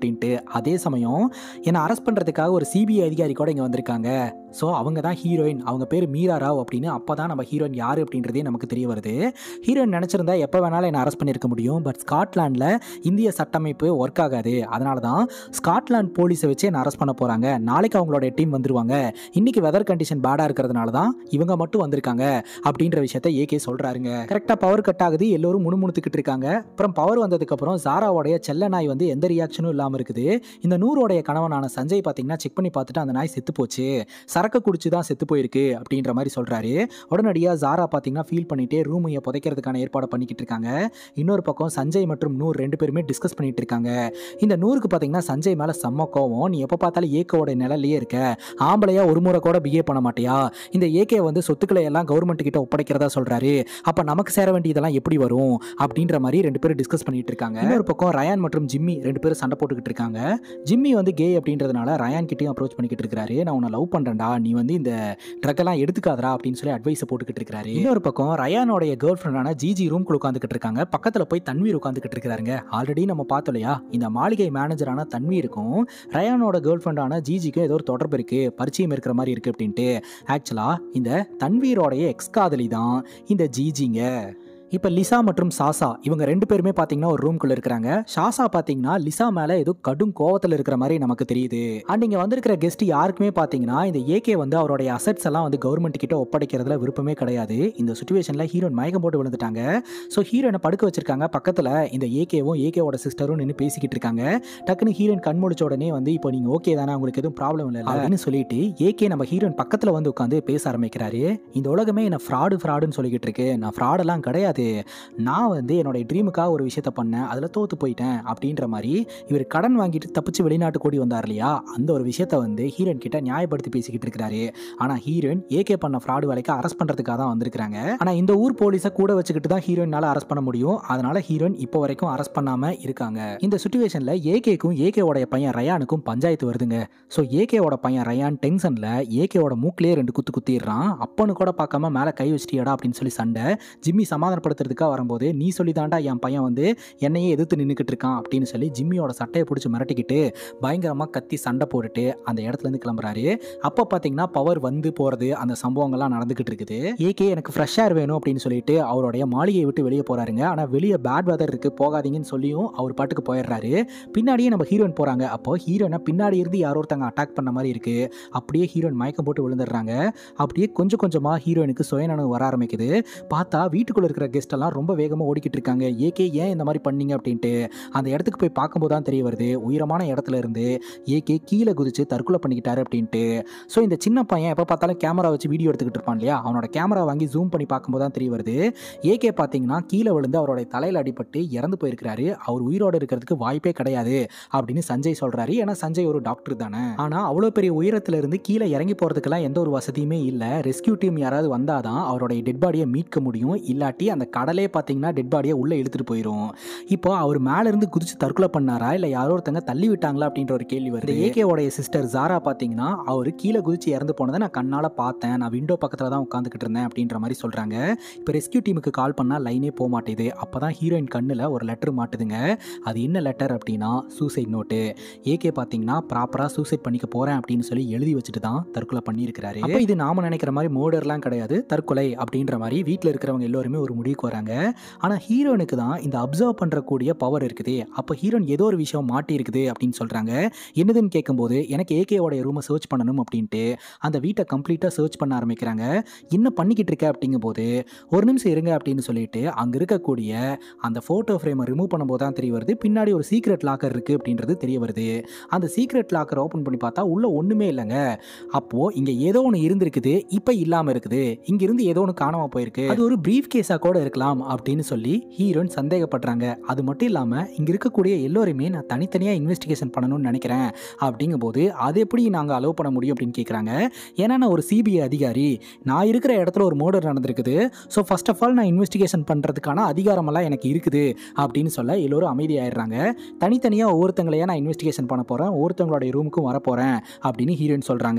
அப்படின்ட்டு அதே சமயம் என்னை அரெஸ்ட் பண்ணுறதுக்காக ஒரு சிபிஐ அதிகாரி கூட இங்கே வந்திருக்காங்க ஸோ அவங்க தான் ஹீரோயின் அவங்க பேர் மீரா ராவ் அப்படின்னு அப்போ தான் நம்ம ஹீரோயின் யார் அப்படின்றதே நமக்கு தெரிய வருது ஹீரோயின் நினச்சிருந்தா எப்போ வேணாலும் என்னை அரெஸ்ட் பண்ணியிருக்க முடியும் பட் ஸ்காட்லாண்டில் இந்திய சட்டமைப்பு ஒர்க் ஆகாது அதனால தான் ஸ்காட்லாந்து போலீஸை வச்சு என்னை அரெஸ்ட் பண்ண போகிறாங்க நாளைக்கு அவங்களோட டீம் வந்துருவாங்க இன்னைக்கு வெதர் கண்டிஷன் பேடாக இருக்கிறதுனால தான் இவங்க மட்டும் வந்திருக்காங்க அப்படின்ற விஷயத்த ஏகே சொல்கிறாருங்க கரெக்டாக பவர் கட் ஆகுது எல்லோரும் முணுமுணுத்துக்கிட்டு இருக்காங்க அப்புறம் பவர் வந்ததுக்கப்புறம் ஜாராவோடைய செல்ல நாய் வந்து எந்த ரியாக்ஷனும் இல்லாமல் இருக்குது இந்த நூறோடைய கணவனான சஞ்சய் பார்த்தீங்கன்னா செக் பண்ணி பார்த்துட்டு அந்த நாய் செத்து போச்சு சரக்கு குடிச்சு தான் செத்து போயிருக்கு அப்படின்ற மாதிரி சொல்கிறாரு உடனடியாக ஜாரா பார்த்தீங்கன்னா ஃபீல் பண்ணிட்டே ரூமையை புதைக்கிறதுக்கான ஏற்பாடு பண்ணிக்கிட்டு இருக்காங்க இன்னொரு பக்கம் சஞ்சய் மற்றும் நூறு ரெண்டு பேருமே டிஸ்கஸ் பண்ணிட்டு இருக்காங்க இந்த நூறுக்கு பார்த்தீங்கன்னா சஞ்சய் மேலே செம்ம கோவம் நீ எப்போ பார்த்தாலும் ஏக்கோட நிலையிலேயே இருக்க ஆம்பளையா ஒரு முறை கூட பிஹேவ் பண்ண மாட்டியா இந்த ஏகே வந்து சொத்துக்களை எல்லாம் கவர்மெண்ட் கிட்ட ஒப்படைக்கிறதா சொல்றாரு அப்ப நமக்கு சேர வேண்டியதெல்லாம் எப்படி வரும் அப்படின்ற மாதிரி ரெண்டு பேரும் டிஸ்கஸ் பண்ணிட்டு இருக்காங்க இன்னொரு பக்கம் ரயான் மற்றும் ஜிம்மி ரெண்டு பேரும் சண்டை போட்டுக்கிட்டு இருக்காங்க ஜிம்மி வந்து கே அப்படின்றதுனால ரயான் கிட்டயும் அப்ரோச் பண்ணிக்கிட்டு இருக்காரு நான் உன்னை லவ் பண்றேன்டா நீ வந்து இந்த ட்ரக் எல்லாம் எடுத்துக்காதரா அப்படின்னு சொல்லி அட்வைஸ் போட்டுக்கிட்டு இருக்காரு இன்னொரு பக்கம் ரயானோடைய கேர்ள் ஃப்ரெண்டான ஜிஜி ரூம்குள்ள உட்காந்துக்கிட்டு இருக்காங்க பக்கத்துல போய் தன்வீர் உட்காந்துக்கிட்டு இருக்காருங்க ஆல்ரெடி நம்ம பார்த்தோம் இல்லையா இந்த மாளிகை மேனேஜரான தன்வீருக்கும் ரயானோட கேர்ள் ஃப்ரெண்டான ஜிஜிக்கும் ஏதோ ஒரு தொடர்பு இருக்கு பரிச்சயம் இருக்கிற மாதிரி இருக்கு அப்படின்ட்டு ஆக்சுவலா இந்த தன்வீரோடைய எக்ஸ் காதலி தான் இந்த ஜிஜிங்க இப்போ லிசா மற்றும் சாசா இவங்க ரெண்டு பேருமே பார்த்தீங்கன்னா ஒரு ரூம்குள்ள இருக்கிறாங்க ஷாசா பார்த்தீங்கன்னா லிசா மேலே ஏதோ கடும் கோவத்தில் இருக்கிற மாதிரி நமக்கு தெரியுது அண்ட் இங்கே வந்திருக்கிற கெஸ்ட் யாருக்குமே பார்த்தீங்கன்னா இந்த ஏகே வந்து அவருடைய அசட்ஸ் எல்லாம் வந்து கவர்மெண்ட் கிட்ட ஒப்படைக்கிறதுல விருப்பமே கிடையாது இந்த சுச்சுவேஷனில் ஹீரோயின் மயக்கம் போட்டு விழுந்துட்டாங்க ஸோ ஹீரோயினை படுக்க வச்சிருக்காங்க பக்கத்தில் இந்த ஏகேவும் ஏகேவோட சிஸ்டரும் நின்று பேசிக்கிட்டு இருக்காங்க டக்குன்னு ஹீரோயின் கண் முடிச்ச உடனே வந்து இப்போ நீங்கள் ஓகே தானே உங்களுக்கு எதுவும் ப்ராப்ளம் இல்லை அப்படின்னு சொல்லிட்டு ஏகே நம்ம ஹீரோயின் பக்கத்தில் வந்து உட்காந்து பேச ஆரம்பிக்கிறாரு இந்த உலகமே என்ன ஃப்ராடு ஃப்ராடுன்னு சொல்லிக்கிட்டு இருக்கு நான் ஃப்ராடெல்லாம் கிடையாது நான் வந்து என்னோட ட்ரீமுக்காக ஒரு விஷயத்த பண்ணேன் அதில் தோத்து போயிட்டேன் அப்படின்ற மாதிரி இவர் கடன் வாங்கிட்டு தப்பிச்சு வெளிநாட்டு கூடி வந்தார் இல்லையா அந்த ஒரு விஷயத்த வந்து ஹீரோயின் கிட்ட நியாயப்படுத்தி பேசிக்கிட்டு இருக்கிறாரு ஆனால் ஹீரோயின் ஏகே பண்ண ஃப்ராடு வேலைக்கு அரெஸ்ட் பண்ணுறதுக்காக தான் வந்திருக்காங்க ஆனால் இந்த ஊர் போலீஸை கூட வச்சுக்கிட்டு தான் ஹீரோயினால அரெஸ்ட் பண்ண முடியும் அதனால ஹீரோயின் இப்போ வரைக்கும் அரெஸ்ட் பண்ணாம இருக்காங்க இந்த சுச்சுவேஷனில் ஏகேக்கும் ஏகேவோட பையன் ரயானுக்கும் பஞ்சாயத்து வருதுங்க ஸோ ஏகேவோட பையன் ரயான் டென்ஷனில் ஏகேவோட மூக்கிலே ரெண்டு குத்து குத்திடுறான் அப்பன்னு கூட பார்க்காம மேலே கை வச்சிட்டியாடா அப்படின்னு சொல்லி சண்டை ஜிம்மி சமாதானப்படுத்துறதுக்காக வரும்போது நீ சொல்லி தாண்டா என் பையன் வந்து என்னையே எதிர்த்து நின்றுக்கிட்டு இருக்கான் அப்படின்னு சொல்லி ஜிம்மியோட சட்டையை பிடிச்சி மிரட்டிக்கிட்டு பயங்கரமாக கத்தி சண்டை போட்டுட்டு அந்த இடத்துலேருந்து கிளம்புறாரு அப்போ பார்த்தீங்கன்னா பவர் வந்து போகிறது அந்த சம்பவங்கள்லாம் நடந்துக்கிட்டு இருக்குது ஏகே எனக்கு ஃப்ரெஷ் ஏர் வேணும் அப்படின்னு சொல்லிட்டு அவருடைய மாளிகையை விட்டு வெளியே போகிறாருங்க ஆனால் வெளியே பேட் வெதர் இருக்குது போகாதீங்கன்னு சொல்லியும் அவர் பாட்டுக்கு போயிடுறாரு பின்னாடியே நம்ம ஹீரோயின் போகிறாங்க அப்போ ஹீரோயினை பின்னாடி இருந்து யாரோ ஒருத்தங்க அட்டாக் பண்ண மாதிரி இருக்குது அப்படியே ஹீரோயின் மயக்கம் போட்டு விழுந்துடுறாங்க அப்படியே கொஞ்சம் கொஞ்சமாக ஹீரோயினுக்கு சுயநனவு வர ஆரம்பிக்குது பார்த்தா வீட்டுக்குள்ளே இருக்கிற கெஸ்ட் எல்லாம் ரொம்ப வேகமாக ஓடிக்கிட்டு இருக்காங்க ஏகே ஏன் இந்த மாதிரி பண்ணீங்க அப்படின்ட்டு அந்த இடத்துக்கு போய் பார்க்கும்போது தான் தெரிய வருது உயரமான இடத்துல இருந்து ஏகே கீழே குதிச்சு தற்கொலை பண்ணிக்கிட்டாரு அப்படின்ட்டு ஸோ இந்த சின்ன பையன் எப்போ பார்த்தாலும் கேமரா வச்சு வீடியோ எடுத்துக்கிட்டு இருப்பான் இல்லையா அவனோட கேமரா வாங்கி ஜூம் பண்ணி பார்க்கும்போது தான் தெரிய வருது ஏகே பார்த்தீங்கன்னா கீழே விழுந்து அவரோட தலையில் அடிபட்டு இறந்து போயிருக்கிறாரு அவர் உயிரோடு இருக்கிறதுக்கு வாய்ப்பே கிடையாது அப்படின்னு சஞ்சய் சொல்றாரு ஏன்னா சஞ்சய் ஒரு டாக்டர் தானே ஆனால் அவ்வளோ பெரிய உயரத்துல இருந்து கீழே இறங்கி போகிறதுக்கெல்லாம் எந்த ஒரு வசதியுமே இல்லை ரெஸ்கியூ டீம் யாராவது வந்தாதான் அவருடைய டெட் பாடியை மீட்க முடியும் இல்லாட்டி அந்த கடலே பார்த்தீங்கன்னா டெட் பாடியை உள்ளே இழுத்துட்டு போயிடும் இப்போ அவர் மேல இருந்து குதிச்சு தற்கொலை பண்ணாரா இல்லை யாரோ ஒருத்தங்க தள்ளி விட்டாங்களா அப்படின்ற ஒரு கேள்வி வருது ஏகேவோடைய சிஸ்டர் ஜாரா பார்த்தீங்கன்னா அவர் கீழே குதிச்சு இறந்து போனதை நான் கண்ணால் பார்த்தேன் நான் விண்டோ பக்கத்தில் தான் உட்காந்துக்கிட்டு இருந்தேன் அப்படின்ற மாதிரி சொல்கிறாங்க இப்போ ரெஸ்கியூ டீமுக்கு கால் பண்ணால் லைனே போக மாட்டேது அப்போ தான் ஹீரோயின் கண்ணில் ஒரு லெட்டர் மாட்டுதுங்க அது என்ன லெட்டர் அப்படின்னா சூசைட் நோட்டு ஏகே பார்த்தீங்கன்னா ப்ராப்பராக சூசைட் பண்ணிக்க போகிறேன் அப்படின்னு சொல்லி எழுதி வச்சுட்டு தான் தற்கொலை பண்ணியிருக்கிறாரு அப்போ இது நாம நினைக்கிற மாதிரி மோடர்லாம் கிடையாது தற்கொலை அப்படின்ற மாதிரி வீட்டில் இருக்கிறவங்க எல்லோருமே ஒரு முடிவுக்கு வராங்க ஆனால் ஹீரோனுக்கு தான் இந்த அப்சர்வ் பண்ணுறக்கூடிய பவர் இருக்குது அப்போ ஹீரோன் ஏதோ ஒரு விஷயம் மாட்டி இருக்குது அப்படின்னு சொல்கிறாங்க என்னதுன்னு கேட்கும்போது எனக்கு ஏகேவோடைய ரூமை சர்ச் பண்ணணும் அப்படின்ட்டு அந்த வீட்டை கம்ப்ளீட்டாக சர்ச் பண்ண ஆரம்பிக்கிறாங்க என்ன பண்ணிக்கிட்டு இருக்க அப்படிங்கும்போது ஒரு நிமிஷம் இருங்க அப்படின்னு சொல்லிட்டு அங்கே இருக்கக்கூடிய அந்த ஃபோட்டோ ஃப்ரேமை ரிமூவ் பண்ணும்போது தான் தெரிய வருது பின்னாடி ஒரு சீக்ரெட் லாக்கர் இருக்குது அப்படின்றது தெரிய வருது அந்த சீக்ரெட் லாக்கர் ஓப்பன் பண்ணி பார்த்தா உள்ள ஒன்றுமே இல்லைங்க அப்போது இங்கே ஏதோ ஒன்று இருந்திருக்குது இப்போ இல்லாமல் இருக்குது இங்கிருந்து ஏதோ ஒன்று காணாமல் போயிருக்கு அது ஒரு ப்ரீஃப் கேஸாக கூட இருக்கலாம் அப்படின்னு சொல்லி ஹீரோயின் சந்தேகப்படுறாங்க அது மட்டும் இல்லாமல் இங்கே இருக்கக்கூடிய எல்லோருமே நான் தனித்தனியாக இன்வெஸ்டிகேஷன் பண்ணணும்னு நினைக்கிறேன் அப்படிங்கும்போது அது எப்படி நாங்கள் அலோவ் பண்ண முடியும் அப்படின்னு கேட்குறாங்க ஏன்னா நான் ஒரு சிபிஐ அதிகாரி நான் இருக்கிற இடத்துல ஒரு மோடர் நடந்திருக்குது ஸோ ஃபர்ஸ்ட் ஆஃப் ஆல் நான் இன்வெஸ்டிகேஷன் பண்ணுறதுக்கான அதிகாரமெல்லாம் எனக்கு இருக்குது அப்படின்னு சொல்ல எல்லோரும் அமைதியாயிடுறாங்க தனித்தனியாக ஒவ்வொருத்தங்களையே நான் இன்வெஸ்டிகேஷன் பண்ண போகிறேன் ஒவ்வொருத்தவங்களுடைய ரூமுக்கும் வரப்போகிறேன் அப்படின்னு ஹீரோயின் சொல்கிறாங்க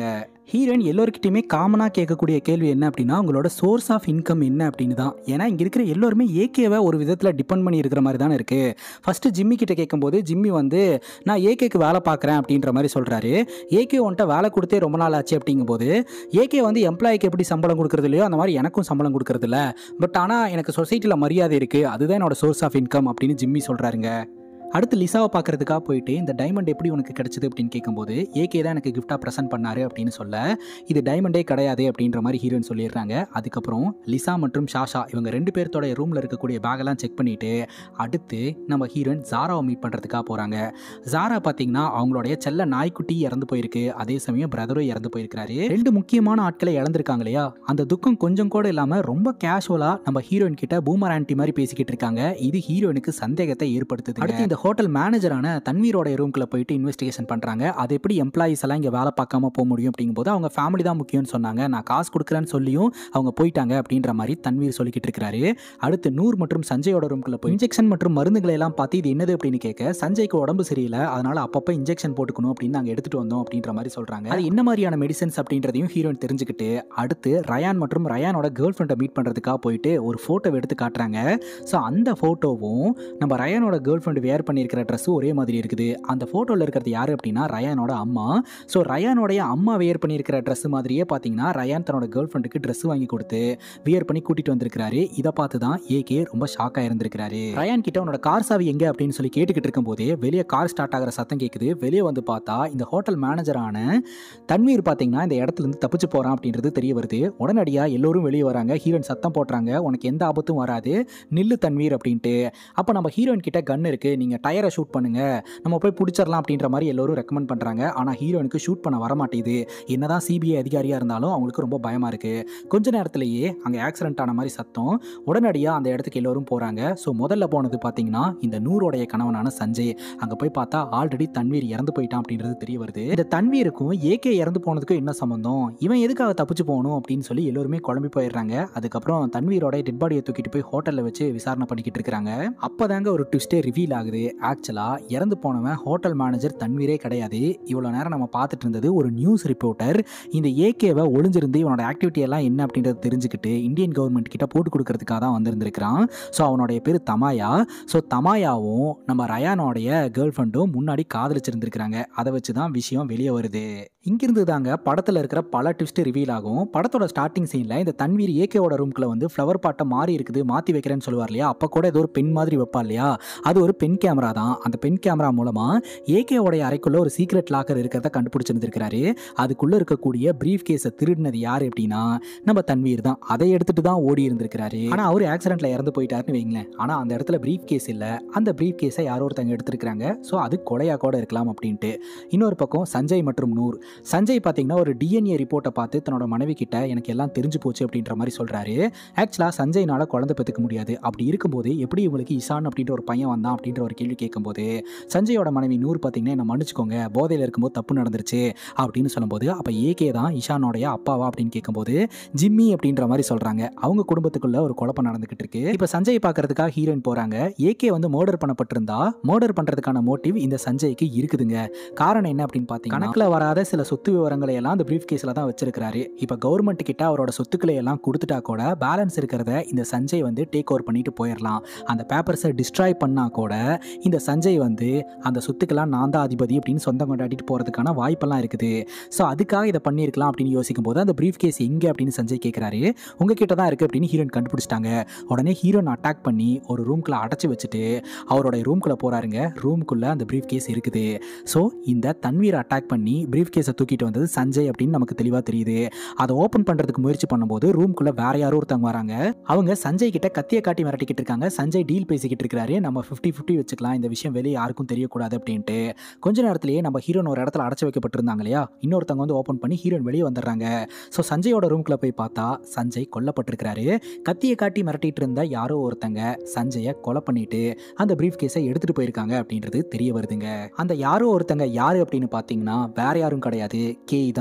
ஹீரோயின் எல்லோருக்கிட்டையுமே காமனாக கேட்கக்கூடிய கேள்வி என்ன அப்படின்னா உங்களோட சோர்ஸ் ஆஃப் இன்கம் என்ன அப்படின்னு தான் ஏன்னா இங்கே இருக்கிற எல்லோருமே ஏகேவை ஒரு விதத்தில் டிபெண்ட் பண்ணி இருக்கிற மாதிரி தானே இருக்குது ஃபஸ்ட்டு ஜிம்மி கிட்ட கேட்கும்போது ஜிம்மி வந்து நான் ஏகேக்கு வேலை பார்க்குறேன் அப்படின்ற மாதிரி சொல்கிறாரு ஏகே உன்ட்ட வேலை கொடுத்தே ரொம்ப நாள் ஆச்சு அப்படிங்கும்போது ஏகே வந்து எம்ப்ளாய்க்கு எப்படி சம்பளம் கொடுக்குறது இல்லையோ அந்த மாதிரி எனக்கும் சம்பளம் கொடுக்குறது இல்லை பட் ஆனால் எனக்கு சொசைட்டியில் மரியாதை இருக்குது அதுதான் என்னோட சோர்ஸ் ஆஃப் இன்கம் அப்படின்னு ஜிம்மி சொல்கிறாருங்க அடுத்து லிசாவை பார்க்கறதுக்காக போயிட்டு இந்த டைமண்ட் எப்படி உனக்கு கிடைச்சது அப்படின்னு கேட்கும்போது ஏகே தான் எனக்கு கிஃப்டாக ப்ரெசென்ட் பண்ணாரு அப்படின்னு சொல்ல இது டைமண்டே கிடையாது அப்படின்ற மாதிரி ஹீரோயின் சொல்லிடுறாங்க அதுக்கப்புறம் லிசா மற்றும் ஷாஷா இவங்க ரெண்டு பேர்த்தோட ரூமில் இருக்கக்கூடிய பேகெல்லாம் செக் பண்ணிட்டு அடுத்து நம்ம ஹீரோயின் ஜாராவை மீட் பண்ணுறதுக்காக போகிறாங்க ஜாரா பார்த்தீங்கன்னா அவங்களுடைய செல்ல நாய்க்குட்டி இறந்து போயிருக்கு அதே சமயம் பிரதரும் இறந்து போயிருக்கிறாரு ரெண்டு முக்கியமான ஆட்களை இழந்திருக்காங்க இல்லையா அந்த துக்கம் கொஞ்சம் கூட இல்லாமல் ரொம்ப கேஷுவலாக நம்ம ஹீரோயின் கிட்ட பூமர் ஆன்டி மாதிரி பேசிக்கிட்டு இருக்காங்க இது ஹீரோயினுக்கு சந்தேகத்தை ஏற்படுத்துது அடுத்து இந்த ஹோட்டல் மேனேஜரான தன்வீரோட ரூம்குள்ள போயிட்டு இன்வெஸ்டிகேஷன் பண்ணுறாங்க அது எப்படி எம்ப்ளாயிஸ் எல்லாம் இங்கே வேலை பார்க்காம போக முடியும் அப்படிங்கும்போது அவங்க ஃபேமிலி தான் முக்கியம்னு சொன்னாங்க நான் காசு கொடுக்குறேன்னு சொல்லியும் அவங்க போயிட்டாங்க அப்படின்ற மாதிரி தன்வீர் சொல்லிக்கிட்டு இருக்காரு அடுத்து நூர் மற்றும் சஞ்சயோட ரூம்குள்ள போய் இன்ஜெக்ஷன் மற்றும் மருந்துகளை எல்லாம் பார்த்து இது என்னது அப்படின்னு கேட்க சஞ்சய்க்கு உடம்பு சரியில்லை அதனால அப்பப்போ இன்ஜெக்ஷன் போட்டுக்கணும் அப்படின்னு நாங்கள் எடுத்துட்டு வந்தோம் அப்படின்ற மாதிரி சொல்றாங்க அது என்ன மாதிரியான மெடிசன்ஸ் அப்படின்றதையும் ஹீரோயின் தெரிஞ்சுக்கிட்டு அடுத்து ரயான் மற்றும் ரயானோட கேர்ள் ஃப்ரெண்டை மீட் பண்ணுறதுக்காக போயிட்டு ஒரு ஃபோட்டோ எடுத்து காட்டுறாங்க ஸோ அந்த ஃபோட்டோவும் நம்ம ரயானோட கேர்ள் ஃப்ரெண்டு வேர் பண்ணியிருக்கிற ட்ரெஸ்ஸும் ஒரே மாதிரி இருக்குது அந்த ஃபோட்டோவில் இருக்கிறது யார் அப்படின்னா ரயானோட அம்மா ஸோ ரயானோடைய அம்மா வேர் பண்ணியிருக்கிற ட்ரெஸ் மாதிரியே பார்த்தீங்கன்னா ரயான் தன்னோட கேர்ள் ஃப்ரெண்டுக்கு ட்ரெஸ் வாங்கி கொடுத்து வியர் பண்ணி கூட்டிட்டு வந்திருக்காரு இதை பார்த்து தான் ஏகே ரொம்ப ஷாக்காக இருந்திருக்கிறாரு ரயான் கிட்ட உன்னோட கார் சாவி எங்க அப்படின்னு சொல்லி கேட்டுக்கிட்டு இருக்கும்போதே வெளியே கார் ஸ்டார்ட் ஆகிற சத்தம் கேட்குது வெளியே வந்து பார்த்தா இந்த ஹோட்டல் மேனேஜரான தன்வீர் பார்த்தீங்கன்னா இந்த இடத்துல இருந்து தப்பிச்சு போறான் அப்படின்றது தெரிய வருது உடனடியாக எல்லோரும் வெளியே வராங்க ஹீரோயின் சத்தம் போடுறாங்க உனக்கு எந்த ஆபத்தும் வராது நில்லு தன்வீர் அப்படின்ட்டு அப்போ நம்ம ஹீரோயின் கிட்ட கன் இருக்கு நீங்க டயரை ஷூட் பண்ணுங்க நம்ம போய் பிடிச்சிடலாம் அப்படின்ற மாதிரி எல்லோரும் ரெக்கமெண்ட் பண்றாங்க ஆனால் ஹீரோயினுக்கு ஷூட் பண்ண வர மாட்டேங்குது என்னதான் சிபிஐ அதிகாரியா இருந்தாலும் அவங்களுக்கு ரொம்ப பயமா இருக்கு கொஞ்ச நேரத்திலேயே அங்கே ஆக்சிடென்ட் ஆன மாதிரி சத்தம் உடனடியாக அந்த இடத்துக்கு எல்லோரும் போறாங்க ஸோ முதல்ல போனது பார்த்தீங்கன்னா இந்த நூறுடைய கணவனான சஞ்சய் அங்கே போய் பார்த்தா ஆல்ரெடி தன்வீர் இறந்து போயிட்டான் அப்படின்றது தெரிய வருது இந்த தன்வீருக்கும் ஏகே இறந்து போனதுக்கும் என்ன சம்பந்தம் இவன் எதுக்காக தப்பிச்சு போகணும் அப்படின்னு சொல்லி எல்லோருமே குழம்பி போயிடுறாங்க அதுக்கப்புறம் தன்வீரோட டெட் பாடியை தூக்கிட்டு போய் ஹோட்டலில் வச்சு விசாரணை பண்ணிக்கிட்டு இருக்காங்க அப்போதாங்க ஒரு ட்விஸ்டே ரிவீல் ஆகுது ஆக்சுவலாக இறந்து போனவன் ஹோட்டல் மேனேஜர் தன்வீரே கிடையாது இவ்வளோ நேரம் நம்ம பார்த்துட்டு இருந்தது ஒரு நியூஸ் ரிப்போர்ட்டர் இந்த ஏகேவை ஒளிஞ்சிருந்து இவனோட ஆக்டிவிட்டி எல்லாம் என்ன அப்படின்றத தெரிஞ்சுக்கிட்டு இந்தியன் கவர்மெண்ட் கிட்ட போட்டு கொடுக்கறதுக்காக தான் வந்திருந்திருக்கிறான் ஸோ அவனுடைய பேர் தமாயா ஸோ தமாயாவும் நம்ம ரயானோடைய கேர்ள் ஃப்ரெண்டும் முன்னாடி காதலிச்சிருந்திருக்கிறாங்க அதை வச்சு தான் விஷயம் வெளியே வருது இங்கிருந்து தாங்க படத்தில் இருக்கிற பல ட்விஸ்ட் ரிவீல் ஆகும் படத்தோட ஸ்டார்டிங் சீனில் இந்த தன்வீர் ஏகேவோட ரூம்குள்ள வந்து ஃப்ளவர் பாட்டை மாறி இருக்குது மாற்றி வைக்கிறேன்னு சொல்லுவார் இல்லையா அப்போ கூட ஏதோ ஒரு பெண் மாதிரி வைப்பா இல்லையா அது ஒரு பெண் கேமரா தான் அந்த பெண் கேமரா மூலமாக ஏகேவோடைய அறைக்குள்ள ஒரு சீக்ரெட் லாக்கர் இருக்கிறத கண்டுபிடிச்சிருந்திருக்கிறாரு அதுக்குள்ள இருக்கக்கூடிய பிரீஃப் கேஸை திருடினது யார் அப்படின்னா நம்ம தன்வீர் தான் அதை எடுத்துட்டு தான் ஓடி இருந்திருக்கிறாரு ஆனால் அவர் ஆக்சிடென்ட்ல இறந்து போயிட்டாருன்னு வைங்களேன் ஆனால் அந்த இடத்துல பிரீஃப் கேஸ் இல்லை அந்த பிரீஃப் கேஸை யாரோ ஒருத்தங்க எடுத்திருக்கிறாங்க ஸோ அது கொலையா கூட இருக்கலாம் அப்படின்ட்டு இன்னொரு பக்கம் சஞ்சய் மற்றும் நூர் சஞ்சய் பார்த்தீங்கன்னா ஒரு டிஎன்ஏ ரிப்போர்ட்டை பார்த்து தன்னோட மனைவி கிட்ட எனக்கு எல்லாம் தெரிஞ்சு போச்சு அப்படின்ற மாதிரி சொல்றாரு ஆக்சுவலாக சஞ்சய்னால குழந்தை பெற்றுக்க முடியாது அப்படி இருக்கும்போது எப்படி இவங்களுக்கு இசான் அப்படின்ற ஒரு பையன் வந்தான் அப்படின்ற ஒரு கேள்வி கேட்கும்போது சஞ்சயோட மனைவி நூறு பார்த்தீங்கன்னா என்ன மன்னிச்சுக்கோங்க போதையில் இருக்கும்போது தப்பு நடந்துருச்சு அப்படின்னு சொல்லும்போது அப்போ ஏகே தான் இஷானோடைய அப்பாவா அப்படின்னு கேட்கும்போது ஜிம்மி அப்படின்ற மாதிரி சொல்றாங்க அவங்க குடும்பத்துக்குள்ள ஒரு குழப்பம் நடந்துகிட்டு இருக்கு இப்போ சஞ்சய் பார்க்கறதுக்காக ஹீரோயின் போறாங்க ஏகே வந்து மர்டர் பண்ணப்பட்டிருந்தா மர்டர் பண்றதுக்கான மோட்டிவ் இந்த சஞ்சய்க்கு இருக்குதுங்க காரணம் என்ன அப்படின்னு பார்த்தீங்கன்னா கணக்கில் வராத சில சொத்து விவரங்களை எல்லாம் அந்த பிரீஃப் கேஸில் தான் வச்சிருக்காரு இப்போ கவர்மெண்ட் கிட்ட அவரோட சொத்துக்களை எல்லாம் கொடுத்துட்டா கூட பேலன்ஸ் இருக்கிறத இந்த சஞ்சய் வந்து டேக் ஓவர் பண்ணிட்டு போயிடலாம் அந்த பேப்பர்ஸை டிஸ்ட்ராய் பண்ணா கூட இந்த சஞ்சய் வந்து அந்த சொத்துக்கெல்லாம் நான் தான் அதிபதி அப்படின்னு சொந்தம் கொண்டாடிட்டு போகிறதுக்கான வாய்ப்பெல்லாம் இருக்குது ஸோ அதுக்காக இதை பண்ணியிருக்கலாம் அப்படின்னு யோசிக்கும் போது அந்த பிரீஃப் கேஸ் எங்கே அப்படின்னு சஞ்சய் கேட்குறாரு உங்ககிட்ட தான் இருக்குது அப்படின்னு ஹீரோயின் கண்டுபிடிச்சிட்டாங்க உடனே ஹீரோயின் அட்டாக் பண்ணி ஒரு ரூம்குள்ளே அடைச்சி வச்சுட்டு அவரோட ரூம்குள்ளே போகிறாருங்க ரூம்குள்ளே அந்த பிரீஃப் கேஸ் இருக்குது ஸோ இந்த தன்வீரை அட்டாக் பண்ணி பிரீஃப் கேஸை தூக்கிட்டு வந்தது சஞ்சய் அப்படின்னு நமக்கு தெளிவாக தெரியுது அதை ஓப்பன் பண்ணுறதுக்கு முயற்சி பண்ணும்போது ரூம்குள்ளே வேற யாரோ ஒருத்தவங்க வராங்க அவங்க சஞ்சய் கிட்ட கத்தியை காட்டி மிரட்டிக்கிட்டு இருக்காங்க சஞ்சய் டீல் பேசிக்கிட்டு இருக்காரு நம்ம ஃபிஃப்டி ஃபிஃப்டி வச்சுக்கலாம் இந்த விஷயம் வெளியே யாருக்கும் தெரியக்கூடாது அப்படின்ட்டு கொஞ்ச நேரத்திலேயே நம்ம ஹீரோன் ஒரு இடத்துல அடைச்சி வைக்கப்பட்டிருந்தாங்க இல்லையா இன்னொருத்தவங்க வந்து ஓப்பன் பண்ணி ஹீரோயின் வெளியே வந்துடுறாங்க ஸோ சஞ்சயோட ரூம்குள்ளே போய் பார்த்தா சஞ்சய் கொல்லப்பட்டிருக்கிறாரு கத்தியை காட்டி மிரட்டிட்டு இருந்த யாரோ ஒருத்தங்க சஞ்சயை கொலை பண்ணிட்டு அந்த பிரீஃப் கேஸை எடுத்துட்டு போயிருக்காங்க அப்படின்றது தெரிய வருதுங்க அந்த யாரோ ஒருத்தங்க யாரு அப்படின்னு பார்த்தீங்கன்னா வேற யாரும் கிடையாது கேய் தான்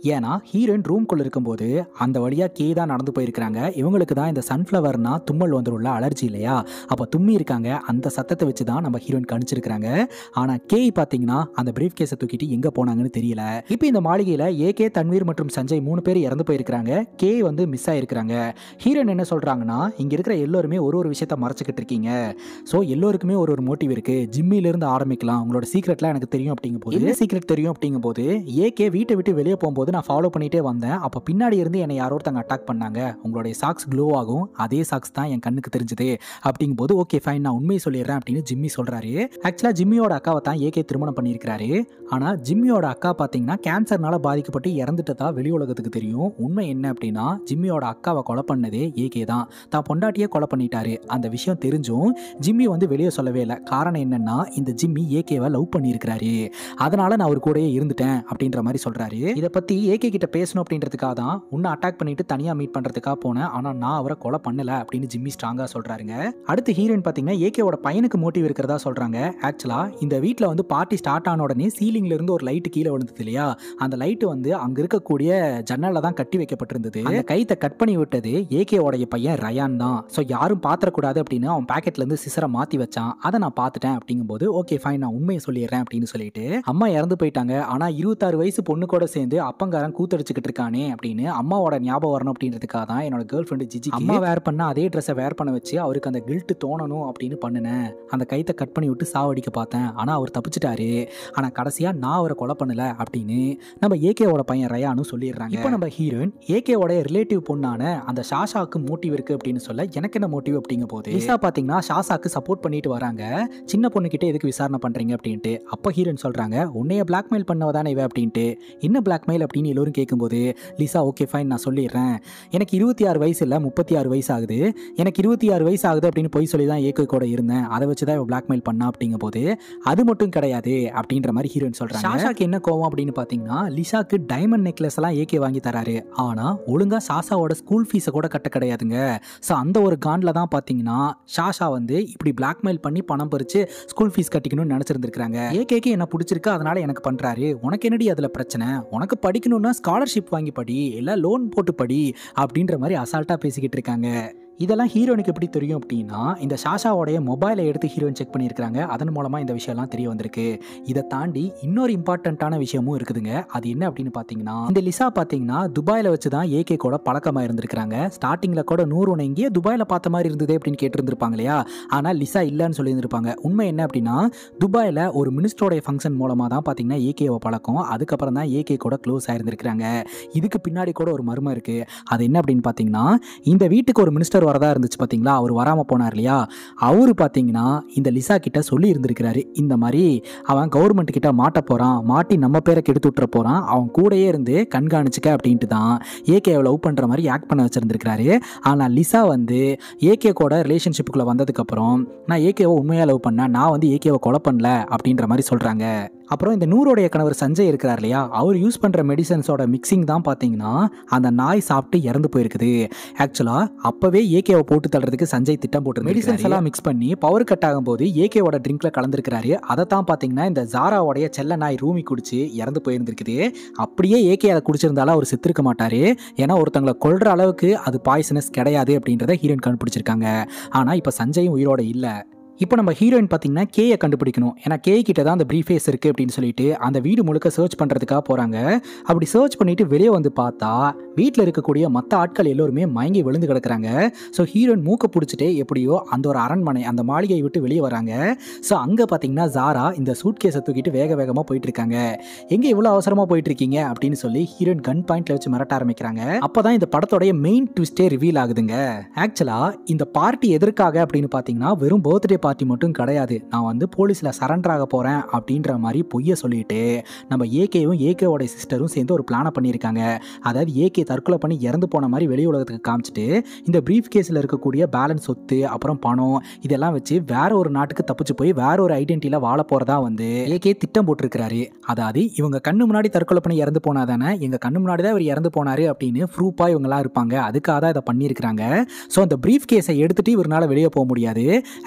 ஏன்னா ஹீரோயின் ரூம்குள்ள இருக்கும்போது அந்த வழியா கே தான் நடந்து போயிருக்காங்க இவங்களுக்கு தான் இந்த சன்ஃப்ளவர்னா தும்மல் வந்துருள்ள அலர்ஜி இல்லையா அப்போ தும்மி இருக்காங்க அந்த சத்தத்தை வச்சு தான் நம்ம ஹீரோயின் கணிச்சிருக்காங்க ஆனா கே பார்த்தீங்கன்னா அந்த பிரீஃப் கேஸை தூக்கிட்டு எங்க போனாங்கன்னு தெரியல இப்போ இந்த மாளிகையில ஏகே தன்வீர் மற்றும் சஞ்சய் மூணு பேர் இறந்து போயிருக்காங்க கே வந்து மிஸ் ஆயிருக்கிறாங்க ஹீரோயின் என்ன சொல்றாங்கன்னா இங்க இருக்கிற எல்லோருமே ஒரு ஒரு விஷயத்த மறைச்சிக்கிட்டு இருக்கீங்க ஸோ எல்லோருக்குமே ஒரு ஒரு மோட்டிவ் இருக்கு ஜிம்மில இருந்து ஆரம்பிக்கலாம் உங்களோட சீக்ரெட்லாம் எனக்கு தெரியும் அப்படிங்கும் போது என்ன சீக்ரெட் தெரியும் அப்படிங்கும் போது ஏகே வீட்டை விட்டு வெளியே போகும்போது நான் ஃபாலோ பண்ணிட்டே வந்தேன் அப்போ பின்னாடி இருந்து என்னை யாரோ ஒருத்தங்க அட்டாக் பண்ணாங்க உங்களுடைய சாக்ஸ் க்ளோ ஆகும் அதே சாக்ஸ் தான் என் கண்ணுக்கு தெரிஞ்சது அப்படிங்கும்போது ஓகே ஃபைன் நான் உண்மையை சொல்லிடுறேன் அப்படின்னு ஜிம்மி சொல்றாரு ஆக்சுவலாக ஜிம்மியோட அக்காவை தான் ஏகே திருமணம் பண்ணியிருக்கிறாரு ஆனால் ஜிம்மியோட அக்கா பார்த்தீங்கன்னா கேன்சர்னால பாதிக்கப்பட்டு இறந்துட்டதா வெளி உலகத்துக்கு தெரியும் உண்மை என்ன அப்படின்னா ஜிம்மியோட அக்காவை கொலை பண்ணதே ஏகே தான் தான் பொண்டாட்டியே கொலை பண்ணிட்டாரு அந்த விஷயம் தெரிஞ்சும் ஜிம்மி வந்து வெளியே சொல்லவே இல்லை காரணம் என்னன்னா இந்த ஜிம்மி ஏகேவை லவ் பண்ணியிருக்கிறாரு அதனால நான் அவர் கூடயே இருந்துட்டேன் அப்படின்ற மாதிரி சொல்றாரு இதை பத்தி ஏகே கிட்ட பேசணும் அப்படின்றதுக்காக தான் உன்னை அட்டாக் பண்ணிட்டு தனியா மீட் பண்றதுக்காக போனேன் ஆனா நான் அவரை கொலை பண்ணல அப்படின்னு ஜிம்மி ஸ்ட்ராங்கா சொல்றாருங்க அடுத்து ஹீரோயின் பாத்தீங்கன்னா ஏகேவோட பையனுக்கு மோட்டிவ் இருக்கிறதா சொல்றாங்க ஆக்சுவலா இந்த வீட்ல வந்து பார்ட்டி ஸ்டார்ட் ஆன உடனே சீலிங்ல இருந்து ஒரு லைட் கீழே விழுந்தது இல்லையா அந்த லைட் வந்து அங்க இருக்கக்கூடிய ஜன்னல்ல தான் கட்டி வைக்கப்பட்டிருந்தது அந்த கைத்தை கட் பண்ணி விட்டது ஏகேவோடைய பையன் ரயான் தான் ஸோ யாரும் பாத்திரக்கூடாது அப்படின்னு அவன் பாக்கெட்ல இருந்து சிசரை மாத்தி வச்சான் அதை நான் பார்த்துட்டேன் அப்படிங்கும்போது ஓகே ஃபைன் நான் உண்மையை சொல்லிடுறேன் அப்படின்னு சொல்லிட்டு அம்மா இறந்து போயிட்டாங்க ஆனா இருபத்தாறு வயசு பொண்ணு கூட சேர்ந்து அப்பங்காரன் கூத்தடிச்சுக்கிட்டு இருக்கானே அப்படின்னு அம்மாவோட ஞாபகம் வரணும் அப்படின்றதுக்காக தான் என்னோட கேர்ள் ஃப்ரெண்டு ஜிஜி அம்மா வேர் பண்ண அதே ட்ரெஸ்ஸை வேர் பண்ண வச்சு அவருக்கு அந்த கில்ட் தோணணும் அப்படின்னு பண்ணினேன் அந்த கைத்தை கட் பண்ணி விட்டு சாவடிக்க பார்த்தேன் ஆனா அவர் தப்பிச்சிட்டாரு ஆனா கடைசியா நான் அவரை கொலை பண்ணல அப்படின்னு நம்ம ஏகேவோட பையன் ரயானு சொல்லிடுறாங்க இப்போ நம்ம ஹீரோயின் ஏகேவோட ரிலேட்டிவ் பொண்ணான அந்த ஷாஷாக்கு மோட்டிவ் இருக்கு அப்படின்னு சொல்ல எனக்கு என்ன மோட்டிவ் அப்படிங்கும் போது லிசா பாத்தீங்கன்னா ஷாஷாக்கு சப்போர்ட் பண்ணிட்டு வராங்க சின்ன பொண்ணுகிட்ட எதுக்கு விசாரணை பண்றீங்க அப்படின்ட்டு அப்போ ஹீரோயின் சொல்றாங்க உன்னைய பிளாக்மெயில் பண்ணவ தானே இவ அப்படின்ட்டு என்ன பிளாக்மெயில் அப்படின்னு எல்லோரும் கேட்கும்போது லிசா ஓகே ஃபைன் நான் சொல்லிடுறேன் எனக்கு இருபத்தி ஆறு வயசு இல்லை முப்பத்தி ஆறு வயசு ஆகுது எனக்கு இருபத்தி ஆறு வயசு ஆகுது அப்படின்னு போய் சொல்லி தான் ஏகே கூட இருந்தேன் அதை வச்சு தான் இவ பிளாக்மெயில் பண்ணா அப்படிங்கும் போது அது மட்டும் கிடையாது அப்படின்ற மாதிரி ஹீரோயின் சொல்றாங்க ஷாஷாக்கு என்ன கோவம் அப்படின்னு பார்த்தீங்கன்னா லிசாக்கு டைமண்ட் நெக்லஸ் எல்லாம் ஏகே வாங்கி தராரு ஆனா ஒழுங்கா ஷாஷாவோட ஸ்கூல் ஃபீஸை கூட கட்ட கிடையாதுங்க ஸோ அந்த ஒரு காண்டில் தான் பார்த்தீங்கன்னா ஷாஷா வந்து இப்படி பிளாக்மெயில் பண்ணி பணம் பறிச்சு ஸ்கூல் ஃபீஸ் கட்டிக்கணும்னு நினச்சிருந்துருக்காங்க ஏகேக்கு என்ன பிடிச்சிருக்கு அதனால எனக்கு பண்ணுறாரு உனக்கு என்னடி அதில் பிரச்சனை உனக்கு படிக்கணும்னா ஸ்காலர்ஷிப் வாங்கி படி இல்லை லோன் போட்டு படி அப்படின்ற மாதிரி அசால்ட்டாக பேசிக்கிட்டு இருக்காங்க இதெல்லாம் ஹீரோனுக்கு எப்படி தெரியும் அப்படின்னா இந்த ஷாஷாவோடைய மொபைலை எடுத்து ஹீரோயின் செக் பண்ணியிருக்காங்க அதன் மூலமாக இந்த விஷயம்லாம் தெரிய வந்திருக்கு இதை தாண்டி இன்னொரு இம்பார்ட்டண்ட்டான விஷயமும் இருக்குதுங்க அது என்ன அப்படின்னு பார்த்தீங்கன்னா இந்த லிசா பார்த்தீங்கன்னா துபாயில் வச்சு தான் ஏகே கூட பழக்கமாக இருந்திருக்காங்க ஸ்டார்டிங்கில் கூட நூறு உன எங்கேயே துபாயில் பார்த்த மாதிரி இருந்தது அப்படின்னு கேட்டிருந்திருப்பாங்க இல்லையா ஆனால் லிசா இல்லைன்னு சொல்லியிருந்திருப்பாங்க உண்மை என்ன அப்படின்னா துபாயில் ஒரு மினிஸ்டரோடைய ஃபங்க்ஷன் மூலமாக தான் பார்த்தீங்கன்னா ஏகேவை பழக்கம் அதுக்கப்புறம் தான் ஏகே கூட க்ளோஸ் ஆயிருந்திருக்கிறாங்க இதுக்கு பின்னாடி கூட ஒரு மர்மம் இருக்குது அது என்ன அப்படின்னு பார்த்தீங்கன்னா இந்த வீட்டுக்கு ஒரு மினிஸ்டர் வரதா இருந்துச்சு பார்த்தீங்களா அவர் வராமல் போனார் இல்லையா அவர் பார்த்தீங்கன்னா இந்த லிசா கிட்ட சொல்லி இருந்திருக்கிறாரு இந்த மாதிரி அவன் கவர்மெண்ட் கிட்ட மாட்ட போகிறான் மாட்டி நம்ம பேரை கெடுத்து விட்டுற போகிறான் அவன் கூடயே இருந்து கண்காணிச்சுக்க அப்படின்ட்டு தான் ஏகேவை லவ் பண்ணுற மாதிரி ஆக்ட் பண்ண வச்சிருந்திருக்கிறாரு ஆனால் லிசா வந்து ஏகே கூட ரிலேஷன்ஷிப்புக்குள்ளே வந்ததுக்கப்புறம் நான் ஏகேவை உண்மையாக லவ் பண்ணேன் நான் வந்து ஏகேவை கொலை பண்ணல அப்படின்ற மாதிரி சொல்கிறாங்க அப்புறம் இந்த நூறுடைய கணவர் சஞ்சய் இருக்கிறார் இல்லையா அவர் யூஸ் பண்ணுற மெடிசன்ஸோட மிக்சிங் தான் பார்த்தீங்கன்னா அந்த நாய் சாப்பிட்டு இறந்து போயிருக்குது ஆக்சுவலாக அப்போவே ஏகேவை போட்டு தள்ளுறதுக்கு சஞ்சய் திட்டம் போட்டு மெடிசன்ஸ் எல்லாம் மிக்ஸ் பண்ணி பவர் கட் ஆகும்போது ஏகேவோட ட்ரிங்க்ல கலந்துருக்கிறாரு அதை தான் பார்த்தீங்கன்னா இந்த ஜாராவோடைய செல்ல நாய் ரூமி குடிச்சு இறந்து போயிருந்திருக்குது அப்படியே ஏகே அதை குடிச்சிருந்தாலும் அவர் செத்துருக்க மாட்டாரு ஏன்னா ஒருத்தங்களை கொல்ற அளவுக்கு அது பாய்சனஸ் கிடையாது அப்படின்றத ஹீரோயின் கண்டுபிடிச்சிருக்காங்க ஆனால் இப்போ சஞ்சயும் உயிரோட இல்லை இப்போ நம்ம ஹீரோயின் பார்த்தீங்கன்னா கேயை கண்டுபிடிக்கணும் ஏன்னா கே கிட்ட தான் அந்த ப்ரீஃபேஸ் இருக்குது அப்படின்னு சொல்லிட்டு அந்த வீடு முழுக்க சர்ச் பண்ணுறதுக்காக போகிறாங்க அப்படி சர்ச் பண்ணிட்டு வெளியே வந்து பார்த்தா வீட்டில் இருக்கக்கூடிய மற்ற ஆட்கள் எல்லோருமே மயங்கி விழுந்து கிடக்குறாங்க ஸோ ஹீரோயின் மூக்க பிடிச்சிட்டே எப்படியோ அந்த ஒரு அரண்மனை அந்த மாளிகையை விட்டு வெளியே வராங்க ஸோ அங்கே பார்த்தீங்கன்னா ஜாரா இந்த சூட் கேஸை தூக்கிட்டு வேக வேகமாக போயிட்டு இருக்காங்க எங்கே இவ்வளோ அவசரமாக போயிட்டு இருக்கீங்க அப்படின்னு சொல்லி ஹீரோயின் கன் பாயிண்ட்ல வச்சு மிரட்ட ஆரம்பிக்கிறாங்க அப்போ தான் இந்த படத்தோடைய மெயின் ட்விஸ்டே ரிவீல் ஆகுதுங்க ஆக்சுவலாக இந்த பார்ட்டி எதற்காக அப்படின்னு பார்த்தீங்கன்னா வெறும் பர்த்டே பார்ட்டி மட்டும் கிடையாது நான் வந்து போலீஸில் சரண்டர் ஆக போகிறேன் அப்படின்ற மாதிரி பொய்யை சொல்லிட்டு நம்ம ஏகேவும் ஏகேவோட சிஸ்டரும் சேர்ந்து ஒரு பிளானை பண்ணியிருக்காங்க அதாவது ஏகே தற்கொலை பண்ணி இறந்து போன மாதிரி வெளி உலகத்துக்கு காமிச்சிட்டு இந்த ப்ரீஃப் கேஸில் இருக்கக்கூடிய பேலன்ஸ் சொத்து அப்புறம் பணம் இதெல்லாம் வச்சு வேற ஒரு நாட்டுக்கு தப்பிச்சு போய் வேற ஒரு ஐடென்டிட்டியில் வாழ போகிறதா வந்து ஏகே திட்டம் போட்டிருக்கிறாரு அதாவது இவங்க கண்ணு முன்னாடி தற்கொலை பண்ணி இறந்து போனாதானே எங்கள் கண்ணு முன்னாடி தான் இவர் இறந்து போனாரு அப்படின்னு ப்ரூஃபாக இவங்கெல்லாம் இருப்பாங்க அதுக்காக தான் இதை பண்ணியிருக்கிறாங்க ஸோ அந்த ப்ரீஃப் கேஸை எடுத்துட்டு இவரால் வெளியே போக முடியாது ஆக்சுவலாக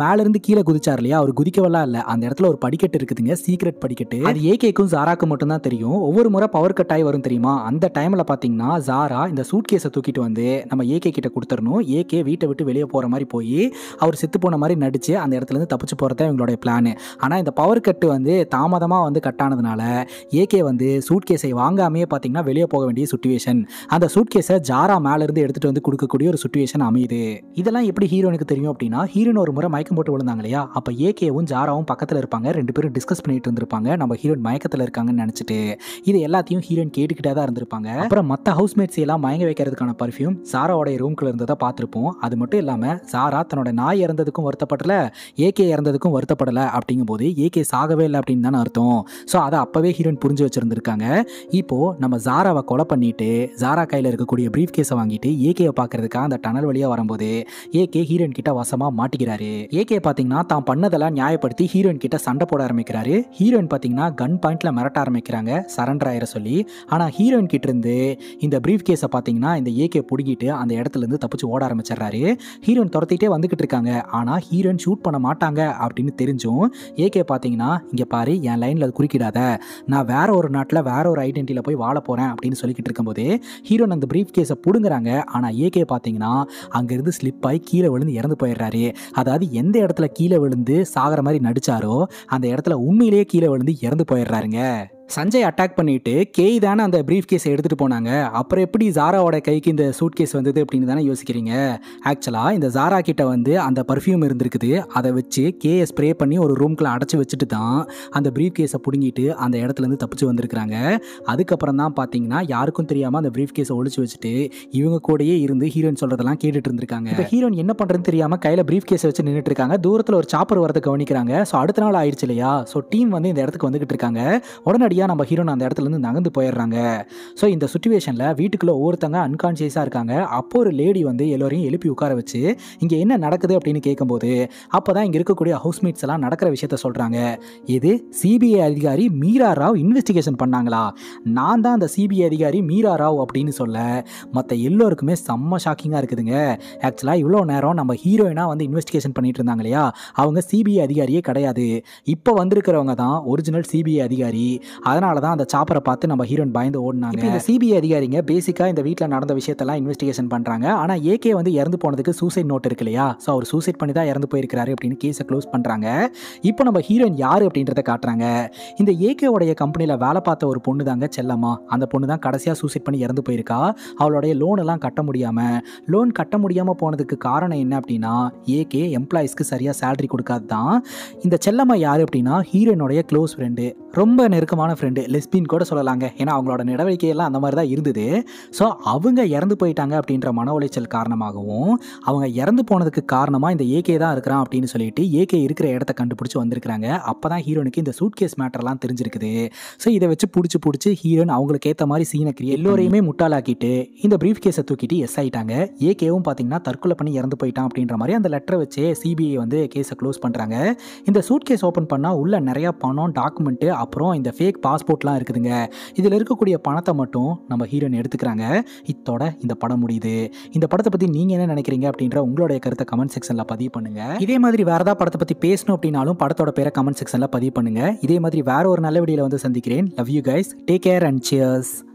மேல இருந்து கீழே குதிச்சார் இல்லையா அவர் குதிக்கவெல்லாம் இல்ல அந்த இடத்துல ஒரு படிக்கட்டு இருக்குதுங்க சீக்ரெட் படிக்கட்டு அது ஏகேக்கும் ஜாராக்கும் மட்டும் தான் தெரியும் ஒவ்வொரு முறை பவர் கட் ஆகி வரும் தெரியுமா அந்த டைம்ல பாத்தீங்கன்னா ஜாரா இந்த சூட் கேஸை தூக்கிட்டு வந்து நம்ம ஏகே கிட்ட கொடுத்துடணும் ஏகே வீட்டை விட்டு வெளியே போற மாதிரி போய் அவர் செத்து போன மாதிரி நடிச்சு அந்த இடத்துல இருந்து தப்பிச்சு போறதா இவங்களுடைய பிளான் ஆனா இந்த பவர் கட்டு வந்து தாமதமா வந்து கட் ஆனதுனால ஏகே வந்து சூட் கேஸை வாங்காமையே பார்த்தீங்கன்னா வெளியே போக வேண்டிய சுச்சுவேஷன் அந்த சூட் கேஸை ஜாரா மேல இருந்து எடுத்துட்டு வந்து கொடுக்கக்கூடிய ஒரு சுச்சுவேஷன் அமையுது இதெல்லாம் எப்படி ஹீரோனுக்கு தெரியும் அப்படின்னா ஹீரோன் ஒரு முறை மயக்கம் போட்டு விழுந்தாங்க இல்லையா அப்ப ஏகேவும் ஜாராவும் பக்கத்துல இருப்பாங்க ரெண்டு பேரும் டிஸ்கஸ் பண்ணிட்டு இருந்திருப்பாங்க நம்ம ஹீரோன் மயக்கத்துல இருக்காங்கன்னு நினைச்சிட்டு இது எல்லாத்தையும் ஹீரோயின் கேட்டுக்கிட்டே தான் இருந்திருப்பாங்க அப்புறம் மற்ற ஹவுஸ்மேட்ஸ் எல்லாம் மயங்க வைக்கிறதுக்கான பர்ஃப்யூம் சாராவோட ரூம்குள்ள இருந்ததை பார்த்துருப்போம் அது மட்டும் இல்லாம சாரா தன்னோட நாய் இறந்ததுக்கும் வருத்தப்படல ஏகே இறந்ததுக்கும் வருத்தப்படல அப்படிங்கும்போது ஏகே சாகவே இல்லை அப்படின்னு தானே அர்த்தம் ஸோ அதை அப்பவே ஹீரோயின் புரிஞ்சு வச்சிருந்திருக்காங்க இப்போ நம்ம ஜாராவை கொலை பண்ணிட்டு ஜாரா கையில் இருக்கக்கூடிய ப்ரீஃப் கேஸை வாங்கிட்டு ஏகேவை பார்க்கறதுக்காக அந்த டனல் வழியாக வரும்போது ஏகே ஹீரோயின் கிட்ட வசமாக மாட்டிக்கிறாரு ஏகே பார்த்தீங்கன்னா தான் பண்ணதெல்லாம் நியாயப்படுத்தி ஹீரோயின் கிட்ட சண்டை போட ஆரம்பிக்கிறாரு ஹீரோயின் பார்த்தீங்கன்னா கன் பாயிண்ட்ல மிரட்ட ஆரம்பிக்கிறாங்க சரண்டர் ஆயிர சொல்லி ஆனால் ஹீரோயின் கிட்ட இருந்து இந்த ப்ரீஃப் கேஸை பார்த்தீங்கன்னா இந்த ஏகே பிடிக்கிட்டு அந்த இடத்துல இருந்து தப்பிச்சு ஓட ஆரம்பிச்சிடுறாரு ஹீரோயின் துரத்திட்டே வந்துகிட்டு இருக்காங்க ஆனால் ஹீரோயின் ஷூட் பண்ண மாட்டாங்க அப்படின்னு தெரிஞ்சும் ஏகே பார்த்தீங்கன்னா இங்கே பாரு என் லைனில் அது குறுக்கிடாத நான் வேற ஒரு நாட்டில் வேற ஒரு ஐடென்டிட்டியில் போய் வாழ போகிறேன் அப்படின்னு சொல்லிக்கிட்டு இருக்கும்போது ஹீரோன் அந்த ப்ரீஃப் கேஸை பிடுங்குறாங்க ஆனால் ஏகே பார்த்தீங்கன்னா அங்கேருந்து ஸ்லிப் ஆகி கீழே விழுந்து இறந்து போயிடுறாரு அதாவது எந்த இடத்துல கீழே விழுந்து சாகிற மாதிரி நடிச்சாரோ அந்த இடத்துல உண்மையிலேயே கீழே விழுந்து இறந்து போயிடுறாருங்க சஞ்சய் அட்டாக் பண்ணிட்டு கேய் தானே அந்த ப்ரீஃப் கேஸை எடுத்துகிட்டு போனாங்க அப்புறம் எப்படி ஜாராவோட கைக்கு இந்த சூட் கேஸ் வந்தது அப்படின்னு தானே யோசிக்கிறீங்க ஆக்சுவலாக இந்த ஜாரா கிட்ட வந்து அந்த பர்ஃப்யூம் இருந்திருக்குது அதை வச்சு கேயை ஸ்ப்ரே பண்ணி ஒரு ரூம்குள்ளே அடைச்சி வச்சுட்டு தான் அந்த ப்ரீஃப் கேஸை பிடுங்கிட்டு அந்த இடத்துலேருந்து தப்பிச்சு வந்திருக்கிறாங்க அதுக்கப்புறம் தான் பார்த்தீங்கன்னா யாருக்கும் தெரியாமல் அந்த ப்ரீஃப் கேஸை ஒழிச்சு வச்சுட்டு இவங்க கூடயே இருந்து ஹீரோயின் சொல்கிறதெல்லாம் கேட்டுட்டு இருந்திருக்காங்க இப்போ ஹீரோயின் என்ன பண்ணுறதுன்னு தெரியாமல் கையில் ப்ரீஃப் கேஸை வச்சு நின்றுட்டு இருக்காங்க தூரத்தில் ஒரு சாப்பர் வரதை கவனிக்கிறாங்க ஸோ அடுத்த நாள் ஆயிடுச்சு இல்லையா ஸோ டீம் வந்து இந்த இடத்துக்கு வந்துகிட்டு இருக்காங்க உடனடியாக நம்ம ஹீரோன் அந்த இடத்துல இருந்து நகர்ந்து போயிடுறாங்க ஸோ இந்த சுச்சுவேஷனில் வீட்டுக்குள்ளே ஒவ்வொருத்தங்க அன்கான்ஷியஸாக இருக்காங்க அப்போ ஒரு லேடி வந்து எல்லோரையும் எழுப்பி உட்கார வச்சு இங்கே என்ன நடக்குது அப்படின்னு கேட்கும்போது அப்போ தான் இங்கே இருக்கக்கூடிய ஹவுஸ்மேட்ஸ் எல்லாம் நடக்கிற விஷயத்த சொல்கிறாங்க இது சிபிஐ அதிகாரி மீரா ராவ் இன்வெஸ்டிகேஷன் பண்ணாங்களா நான் தான் அந்த சிபிஐ அதிகாரி மீரா ராவ் அப்படின்னு சொல்ல மற்ற எல்லோருக்குமே செம்ம ஷாக்கிங்காக இருக்குதுங்க ஆக்சுவலாக இவ்வளோ நேரம் நம்ம ஹீரோயினாக வந்து இன்வெஸ்டிகேஷன் பண்ணிட்டு இருந்தாங்க இல்லையா அவங்க சிபிஐ அதிகாரியே கிடையாது இப்போ வந்திருக்கிறவங்க தான் ஒரிஜினல் சிபிஐ அதிகாரி அதனால தான் அந்த சாப்பரை பார்த்து நம்ம ஹீரோயின் பயந்து ஓடினாங்க இந்த சிபிஐ அதிகாரிங்க பேசிக்காக இந்த வீட்டில் நடந்த விஷயத்தெல்லாம் இன்வெஸ்டிகேஷன் பண்ணுறாங்க ஆனால் ஏகே வந்து இறந்து போனதுக்கு சூசைட் நோட் இருக்கு இல்லையா ஸோ அவர் சூசைட் பண்ணி தான் இறந்து போயிருக்கிறாரு அப்படின்னு கேஸை க்ளோஸ் பண்ணுறாங்க இப்போ நம்ம ஹீரோயின் யார் அப்படின்றத காட்டுறாங்க இந்த ஏகேவுடைய கம்பெனியில் வேலை பார்த்த ஒரு பொண்ணு தாங்க செல்லம்மா அந்த பொண்ணு தான் கடைசியாக சூசைட் பண்ணி இறந்து போயிருக்கா அவளுடைய லோன் எல்லாம் கட்ட முடியாமல் லோன் கட்ட முடியாமல் போனதுக்கு காரணம் என்ன அப்படின்னா ஏகே எம்ப்ளாயிஸ்க்கு சரியாக சேலரி கொடுக்காது தான் இந்த செல்லம்மா யார் அப்படின்னா ஹீரோயினுடைய க்ளோஸ் ஃப்ரெண்டு ரொம்ப நெருக்கமான ஃப்ரெண்டு லெஸ்பின் கூட சொல்லலாங்க ஏன்னா அவங்களோட நடவடிக்கையெல்லாம் அந்த மாதிரி தான் இருந்தது ஸோ அவங்க இறந்து போயிட்டாங்க அப்படின்ற மன உளைச்சல் காரணமாகவும் அவங்க இறந்து போனதுக்கு காரணமாக இந்த ஏகே தான் இருக்கிறான் அப்படின்னு சொல்லிட்டு ஏகே இருக்கிற இடத்த கண்டுபிடிச்சி வந்திருக்கிறாங்க அப்போ தான் ஹீரோனுக்கு இந்த சூட் கேஸ் மேட்டர்லாம் தெரிஞ்சிருக்குது ஸோ இதை வச்சு பிடிச்சி பிடிச்சி ஹீரோன் அவங்களுக்கு ஏற்ற மாதிரி சீனை கிரியேட் எல்லோரையுமே முட்டாளாக்கிட்டு இந்த ப்ரீஃப் கேஸை தூக்கிட்டு எஸ் ஆயிட்டாங்க ஏகேவும் பார்த்தீங்கன்னா தற்கொலை பண்ணி இறந்து போயிட்டான் அப்படின்ற மாதிரி அந்த லெட்டரை வச்சு சிபிஐ வந்து கேஸை க்ளோஸ் பண்ணுறாங்க இந்த சூட் கேஸ் ஓப்பன் பண்ணால் உள்ள நிறைய பணம் டாக்குமெண்ட்டு அப்புறம் இந்த ஃபேக் பாஸ்போர்ட்லாம் இருக்குதுங்க இதில் இருக்கக்கூடிய பணத்தை மட்டும் நம்ம ஹீரோயின் எடுத்துக்கிறாங்க இத்தோட இந்த படம் முடியுது இந்த படத்தை பற்றி நீங்கள் என்ன நினைக்கிறீங்க அப்படின்ற உங்களுடைய கருத்தை கமெண்ட் செக்ஷனில் பதிவு பண்ணுங்க இதே மாதிரி வேறு ஏதாவது படத்தை பற்றி பேசணும் அப்படின்னாலும் படத்தோட பேரை கமெண்ட் செக்ஷனில் பதிவு பண்ணுங்க இதே மாதிரி வேற ஒரு நல்ல வீடியோவில் வந்து சந்திக்கிறேன் love you guys take care and cheers